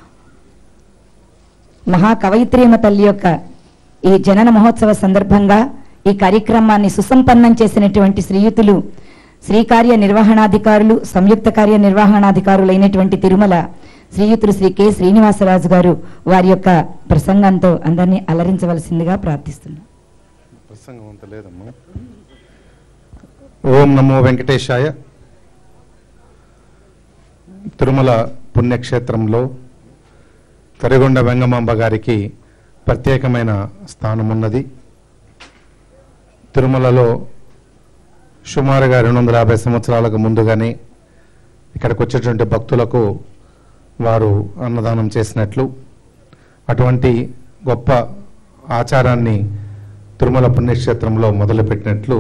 మహాకవయిత్రియమ తల్లి యొక్క ఈ జనన మహోత్సవ సందర్భంగా ఈ కార్యక్రమాన్ని సుసంపన్నం చేసినటువంటి శ్రీయుతులు శ్రీకార్య నిర్వహణాధికారులు సంయుక్త కార్య నిర్వహణాధికారులైనటువంటి తిరుమల శ్రీయుతులు శ్రీ కె శ్రీనివాసరాజు గారు వారి యొక్క ప్రసంగంతో అందరినీ అలరించవలసిందిగా ప్రార్థిస్తున్నాం ప్రసంగం అంత లేదమ్మా ఓం నమో వెంకటేశాయ తిరుమల పుణ్యక్షేత్రంలో కరిగొండ వెంగమాంబ గారికి ప్రత్యేకమైన స్థానం ఉన్నది తిరుమలలో సుమారుగా రెండు వందల యాభై సంవత్సరాలకు ముందుగానే ఇక్కడికి వచ్చేటువంటి భక్తులకు వారు అన్నదానం చేసినట్లు అటువంటి గొప్ప ఆచారాన్ని తిరుమల పుణ్యక్షేత్రంలో మొదలుపెట్టినట్లు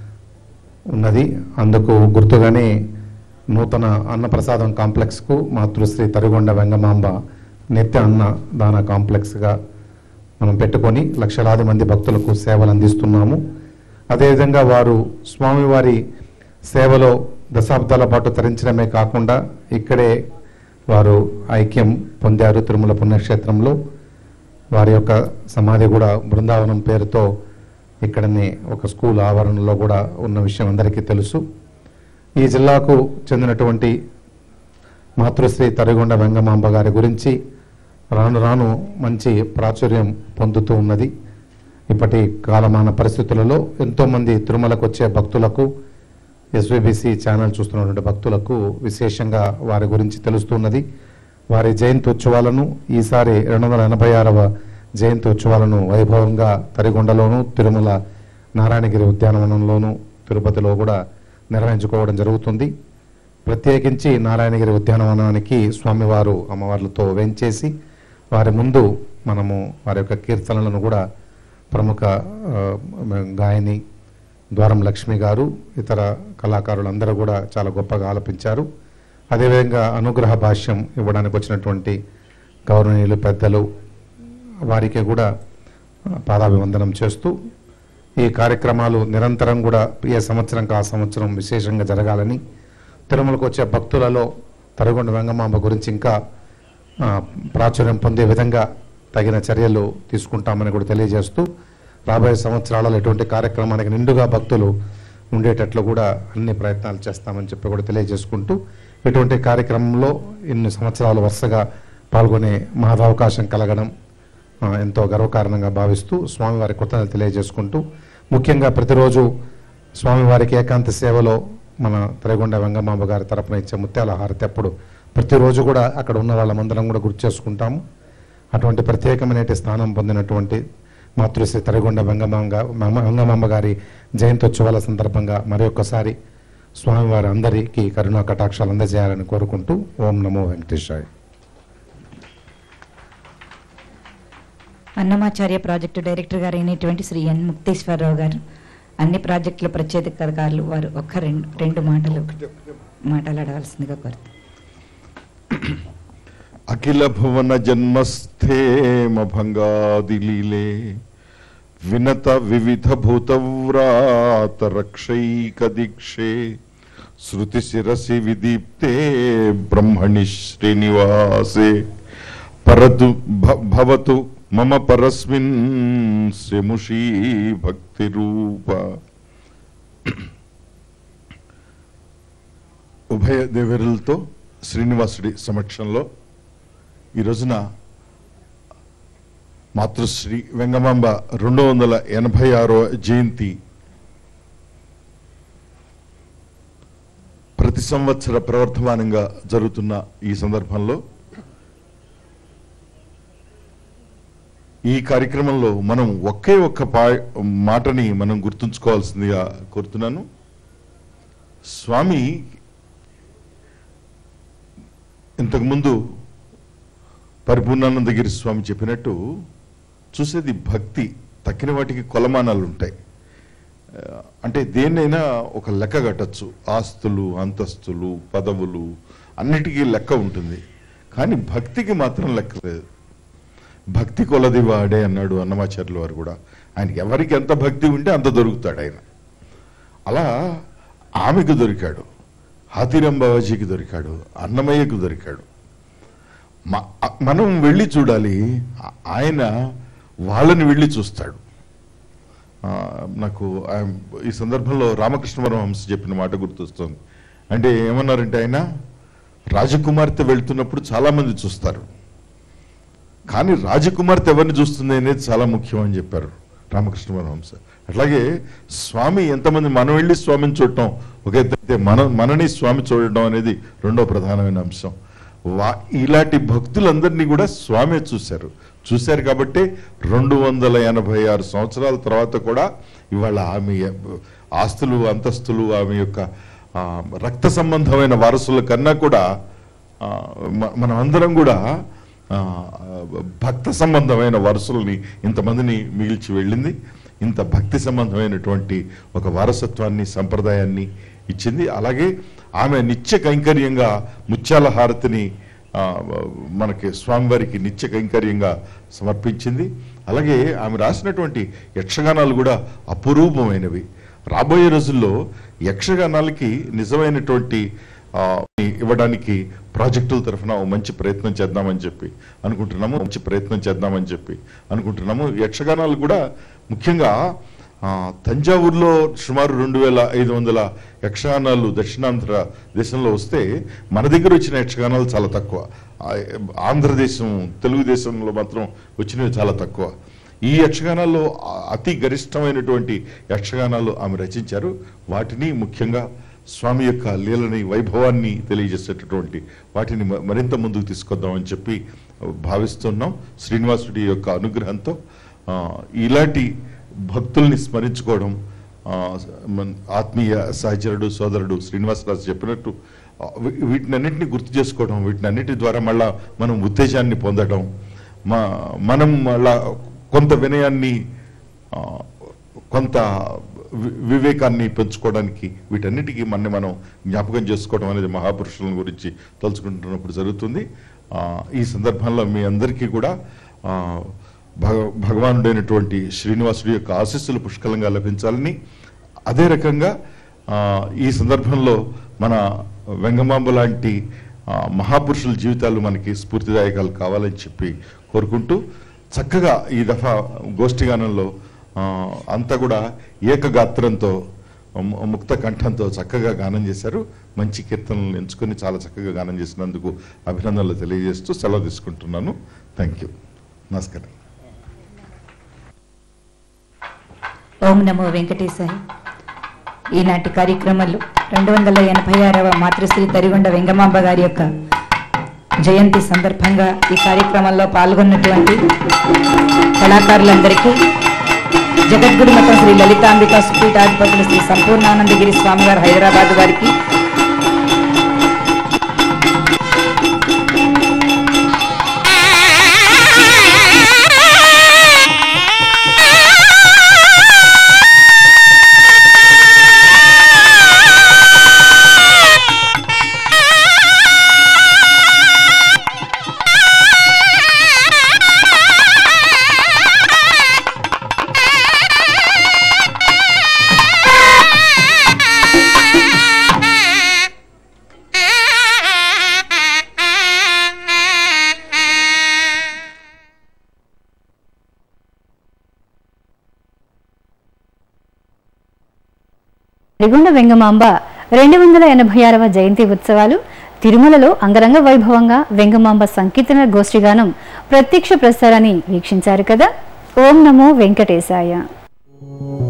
ఉన్నది అందుకు గుర్తుగానే నూతన అన్నప్రసాదం కాంప్లెక్స్కు మాతృశ్రీ తరిగొండ వెంగమాంబ నిత్య అన్న దాన కాంప్లెక్స్గా మనం పెట్టుకొని లక్షలాది మంది భక్తులకు సేవలు అందిస్తున్నాము అదేవిధంగా వారు స్వామివారి సేవలో దశాబ్దాల పాటు తరించడమే కాకుండా ఇక్కడే వారు ఐక్యం పొందారు తిరుమల పుణ్యక్షేత్రంలో వారి యొక్క సమాధి కూడా బృందావనం పేరుతో ఇక్కడనే ఒక స్కూల్ ఆవరణలో కూడా ఉన్న విషయం అందరికీ తెలుసు ఈ జిల్లాకు చెందినటువంటి మాతృశ్రీ తరిగొండ వెంగమాంబ గారి గురించి రాను రాను మంచి ప్రాచుర్యం పొందుతూ ఉన్నది ఇప్పటి కాలమాన పరిస్థితులలో ఎంతోమంది తిరుమలకు వచ్చే భక్తులకు ఎస్విబిసి ఛానల్ చూస్తున్నటువంటి భక్తులకు విశేషంగా వారి గురించి తెలుస్తున్నది వారి జయంతి ఉత్సవాలను ఈసారి రెండు వందల ఎనభై ఆరవ జయంతి ఉత్సవాలను వైభవంగా తరిగొండలోను తిరుమల నారాయణగిరి ఉద్యానవనంలోను తిరుపతిలో కూడా నిర్వహించుకోవడం జరుగుతుంది ప్రత్యేకించి నారాయణగిరి ఉద్యానవనానికి స్వామివారు అమ్మవార్లతో వేంచేసి వారి ముందు మనము వారి యొక్క కీర్తనలను కూడా ప్రముఖ ఆ, గాయని ద్వారం లక్ష్మి గారు ఇతర కళాకారులందరూ కూడా చాలా గొప్పగా ఆలపించారు అదేవిధంగా అనుగ్రహ భాష్యం ఇవ్వడానికి వచ్చినటువంటి గౌరవనీయులు పెద్దలు వారికి కూడా ఆ, పాదాభివందనం చేస్తూ ఈ కార్యక్రమాలు నిరంతరం కూడా ఏ సంవత్సరంకి ఆ సంవత్సరం విశేషంగా జరగాలని తిరుమలకు వచ్చే భక్తులలో తరగొండ వెంగమాంబ గురించి ఇంకా ఆ, ప్రాచుర్యం పొందే విధంగా తగిన చర్యలు తీసుకుంటామని కూడా తెలియజేస్తూ రాబోయే సంవత్సరాలలో ఎటువంటి కార్యక్రమానికి నిండుగా భక్తులు ఉండేటట్లు కూడా అన్ని ప్రయత్నాలు చేస్తామని చెప్పి కూడా తెలియజేసుకుంటూ ఇటువంటి కార్యక్రమంలో ఇన్ని సంవత్సరాలు వరుసగా పాల్గొనే మహదవకాశం కలగడం ఆ, ఎంతో గర్వకారణంగా భావిస్తూ స్వామివారి కృతజ్ఞతలు తెలియజేసుకుంటూ ముఖ్యంగా ప్రతిరోజు స్వామివారికి ఏకాంత సేవలో మన తిరగొండ వెంగమాంబ గారి తరపున ఇచ్చే ముత్యాల హారతి అప్పుడు ప్రతిరోజు కూడా అక్కడ ఉన్న వాళ్ళమందరం కూడా గుర్తు చేసుకుంటాము అటువంటి ప్రత్యేకమైన స్థానం పొందినటువంటి మాతృశ్రీ తరిగొండ వెంగమాంగ వెంగమాంబ గారి జయంత్యోత్సవాల సందర్భంగా మరొకసారి స్వామివారి అందరికీ కరుణా కటాక్షాలు అందజేయాలని కోరుకుంటూ ఓం నమో వెంకటేశాయ అన్నమాచార్య ప్రాజెక్టు డైరెక్టర్ గారు అయినటువంటి శ్రీ ఎన్ ముక్తేశ్వరరావు గారు అన్ని ప్రాజెక్టుల ప్రత్యేక అధికారులు వారు ఒక్క రెండు రెండు మాటలు మాట్లాడవలసిందిగా కోరుతారు అఖిల భువన జన్మస్థేమ భంగాదిలీలే వినత వివిధ భూతవ్రాత రక్షైక దీక్షే శృతి శిరసి విదీప్తే బ్రహ్మణి శ్రీనివాసే పరదు భ- భవతు మమ పరస్మిన్ శముషీ భక్తి రూప ఉభయ దేవరులతో శ్రీనివాసుడి సమక్షంలో ఈ రోజున మాతృశ్రీ వెంగమాంబ రెండు వందల ఎనభై ఆరో జయంతి ప్రతి సంవత్సర ప్రవర్తమానంగా జరుగుతున్న ఈ సందర్భంలో ఈ కార్యక్రమంలో మనం ఒకే ఒక్క పా మాటని మనం గుర్తుంచుకోవాల్సిందిగా కోరుతున్నాను స్వామి ఇంతకుముందు పరిపూర్ణానందగిరి స్వామి చెప్పినట్టు చూసేది భక్తి తక్కిన వాటికి కొలమానాలు ఉంటాయి ఆ, అంటే దేన్నైనా ఒక లెక్క కట్టచ్చు ఆస్తులు అంతస్తులు పదవులు అన్నిటికీ లెక్క ఉంటుంది కానీ భక్తికి మాత్రం లెక్క లేదు భక్తి కొలది వాడే అన్నాడు అన్నమాచార్యుల వారు కూడా ఆయనకి ఎవరికి ఎంత భక్తి ఉంటే అంత దొరుకుతాడు ఆయన అలా ఆమెకు దొరికాడు హాతిరాం బాబాజీకి దొరికాడు అన్నమయ్యకు దొరికాడు మ- మనం వెళ్ళి చూడాలి ఆ- ఆయన వాళ్ళని వెళ్ళి చూస్తాడు ఆ, నాకు ఆ- ఈ సందర్భంలో రామకృష్ణ పరమహంస చెప్పిన మాట గుర్తొస్తుంది అంటే ఏమన్నారంటే ఆయన రాజకుమార్తె వెళ్తున్నప్పుడు చాలా మంది చూస్తారు కానీ రాజకుమార్తె ఎవరిని చూస్తుంది అనేది చాలా ముఖ్యం అని చెప్పారు రామకృష్ణ పరమహంస అట్లాగే స్వామి ఎంతమంది మనం వెళ్ళి స్వామిని చూడటం ఒక ఎత్తు అయితే మన మనని స్వామి చూడటం అనేది రెండో ప్రధానమైన అంశం వా ఇలాంటి భక్తులందరినీ కూడా స్వామి చూశారు చూశారు కాబట్టి రెండు వందల ఎనభై ఆరు సంవత్సరాల తర్వాత కూడా ఇవాళ ఆమె ఆస్తులు అంతస్తులు ఆమె యొక్క ఆ, రక్త సంబంధమైన వారసుల కన్నా కూడా ఆ, మ- మనం అందరం కూడా ఆ, భక్త సంబంధమైన వరుసల్ని ఇంతమందిని మిగిల్చి వెళ్ళింది ఇంత భక్తి సంబంధమైనటువంటి ఒక వారసత్వాన్ని సంప్రదాయాన్ని ఇచ్చింది అలాగే ఆమె నిత్య కైంకర్యంగా ముత్యాల హారతిని ఆ, మనకి స్వామివారికి నిత్య కైంకర్యంగా సమర్పించింది అలాగే ఆమె రాసినటువంటి యక్షగానాలు కూడా అపురూపమైనవి రాబోయే రోజుల్లో యక్షగానాలకి నిజమైనటువంటి ఆ, ఇవ్వడానికి ప్రాజెక్టుల తరఫున ఓ మంచి ప్రయత్నం చేద్దామని చెప్పి అనుకుంటున్నాము మంచి ప్రయత్నం చేద్దామని చెప్పి అనుకుంటున్నాము యక్షగానాలు కూడా ముఖ్యంగా ఆ, తంజావూరులో సుమారు రెండు వేల ఐదు వందల యక్షగానాలు దక్షిణాంధ్ర దేశంలో వస్తే మన దగ్గర వచ్చిన యక్షగానాలు చాలా తక్కువ ఆ, ఆంధ్రదేశం తెలుగుదేశంలో మాత్రం వచ్చినవి చాలా తక్కువ ఈ యక్షగానాల్లో ఆ- అతి గరిష్టమైనటువంటి యక్షగానాలు ఆమె రచించారు వాటిని ముఖ్యంగా స్వామి యొక్క లీలని వైభవాన్ని తెలియజేసేటటువంటి వాటిని మ- మరింత ముందుకు తీసుకొద్దామని చెప్పి భావిస్తున్నాం శ్రీనివాసుడి యొక్క అనుగ్రహంతో ఆ, ఇలాంటి భక్తుల్ని స్మరించుకోవడం ఆ, మన ఆత్మీయ సహచరుడు సోదరుడు శ్రీనివాసరాజు చెప్పినట్టు ఆ, వీ- వీటినన్నింటినీ గుర్తు చేసుకోవడం వీటినన్నిటి ద్వారా మళ్ళా మనం ఉత్తేజాన్ని పొందడం మా మనం మళ్ళా కొంత వినయాన్ని ఆ, కొంత వి- వివేకాన్ని పెంచుకోవడానికి వీటన్నిటికీ మన మనం జ్ఞాపకం చేసుకోవడం అనేది మహాపురుషుల గురించి తలుచుకుంటున్నప్పుడు జరుగుతుంది ఆ, ఈ సందర్భంలో మీ అందరికీ కూడా ఆ, భగ భగవానుడైనటువంటి శ్రీనివాసుడి యొక్క ఆశీస్సులు పుష్కలంగా లభించాలని అదే రకంగా ఆ, ఈ సందర్భంలో మన వెంగమాంబ లాంటి ఆ, మహాపురుషుల జీవితాలు మనకి స్ఫూర్తిదాయకాలు కావాలని చెప్పి కోరుకుంటూ చక్కగా ఈ దఫా గోష్ఠిగానంలో ఆ, అంతా కూడా ఏకగాత్రంతో ము- ముక్త కంఠంతో చక్కగా గానం చేశారు మంచి కీర్తనలు ఎంచుకొని చాలా చక్కగా గానం చేసినందుకు అభినందనలు తెలియజేస్తూ సెలవు తీసుకుంటున్నాను థ్యాంక్ యూ నమస్కారం ఓం నమో వెంకటేశాయ ఈనాటి కార్యక్రమాలు రెండు వందల ఎనభై ఆరవ మాతృశ్రీ తరిగొండ వెంగమాంబ గారి యొక్క జయంతి సందర్భంగా ఈ కార్యక్రమంలో పాల్గొన్నటువంటి కళాకారులందరికీ జగద్గురు మఠం శ్రీ లలితాంబిక సుపీఠాధిపతులు శ్రీ సంపూర్ణానందగిరి స్వామివారు హైదరాబాద్ వారికి రిగుండ వెంగమాంబ రెండు వందల ఎనభై ఆరవ జయంతి ఉత్సవాలు తిరుమలలో అంగరంగ వైభవంగా వెంగమాంబ సంకీర్తన గోష్ఠిగానం ప్రత్యక్ష ప్రసారాన్ని వీక్షించారు కదా ఓం నమో వెంకటేశాయ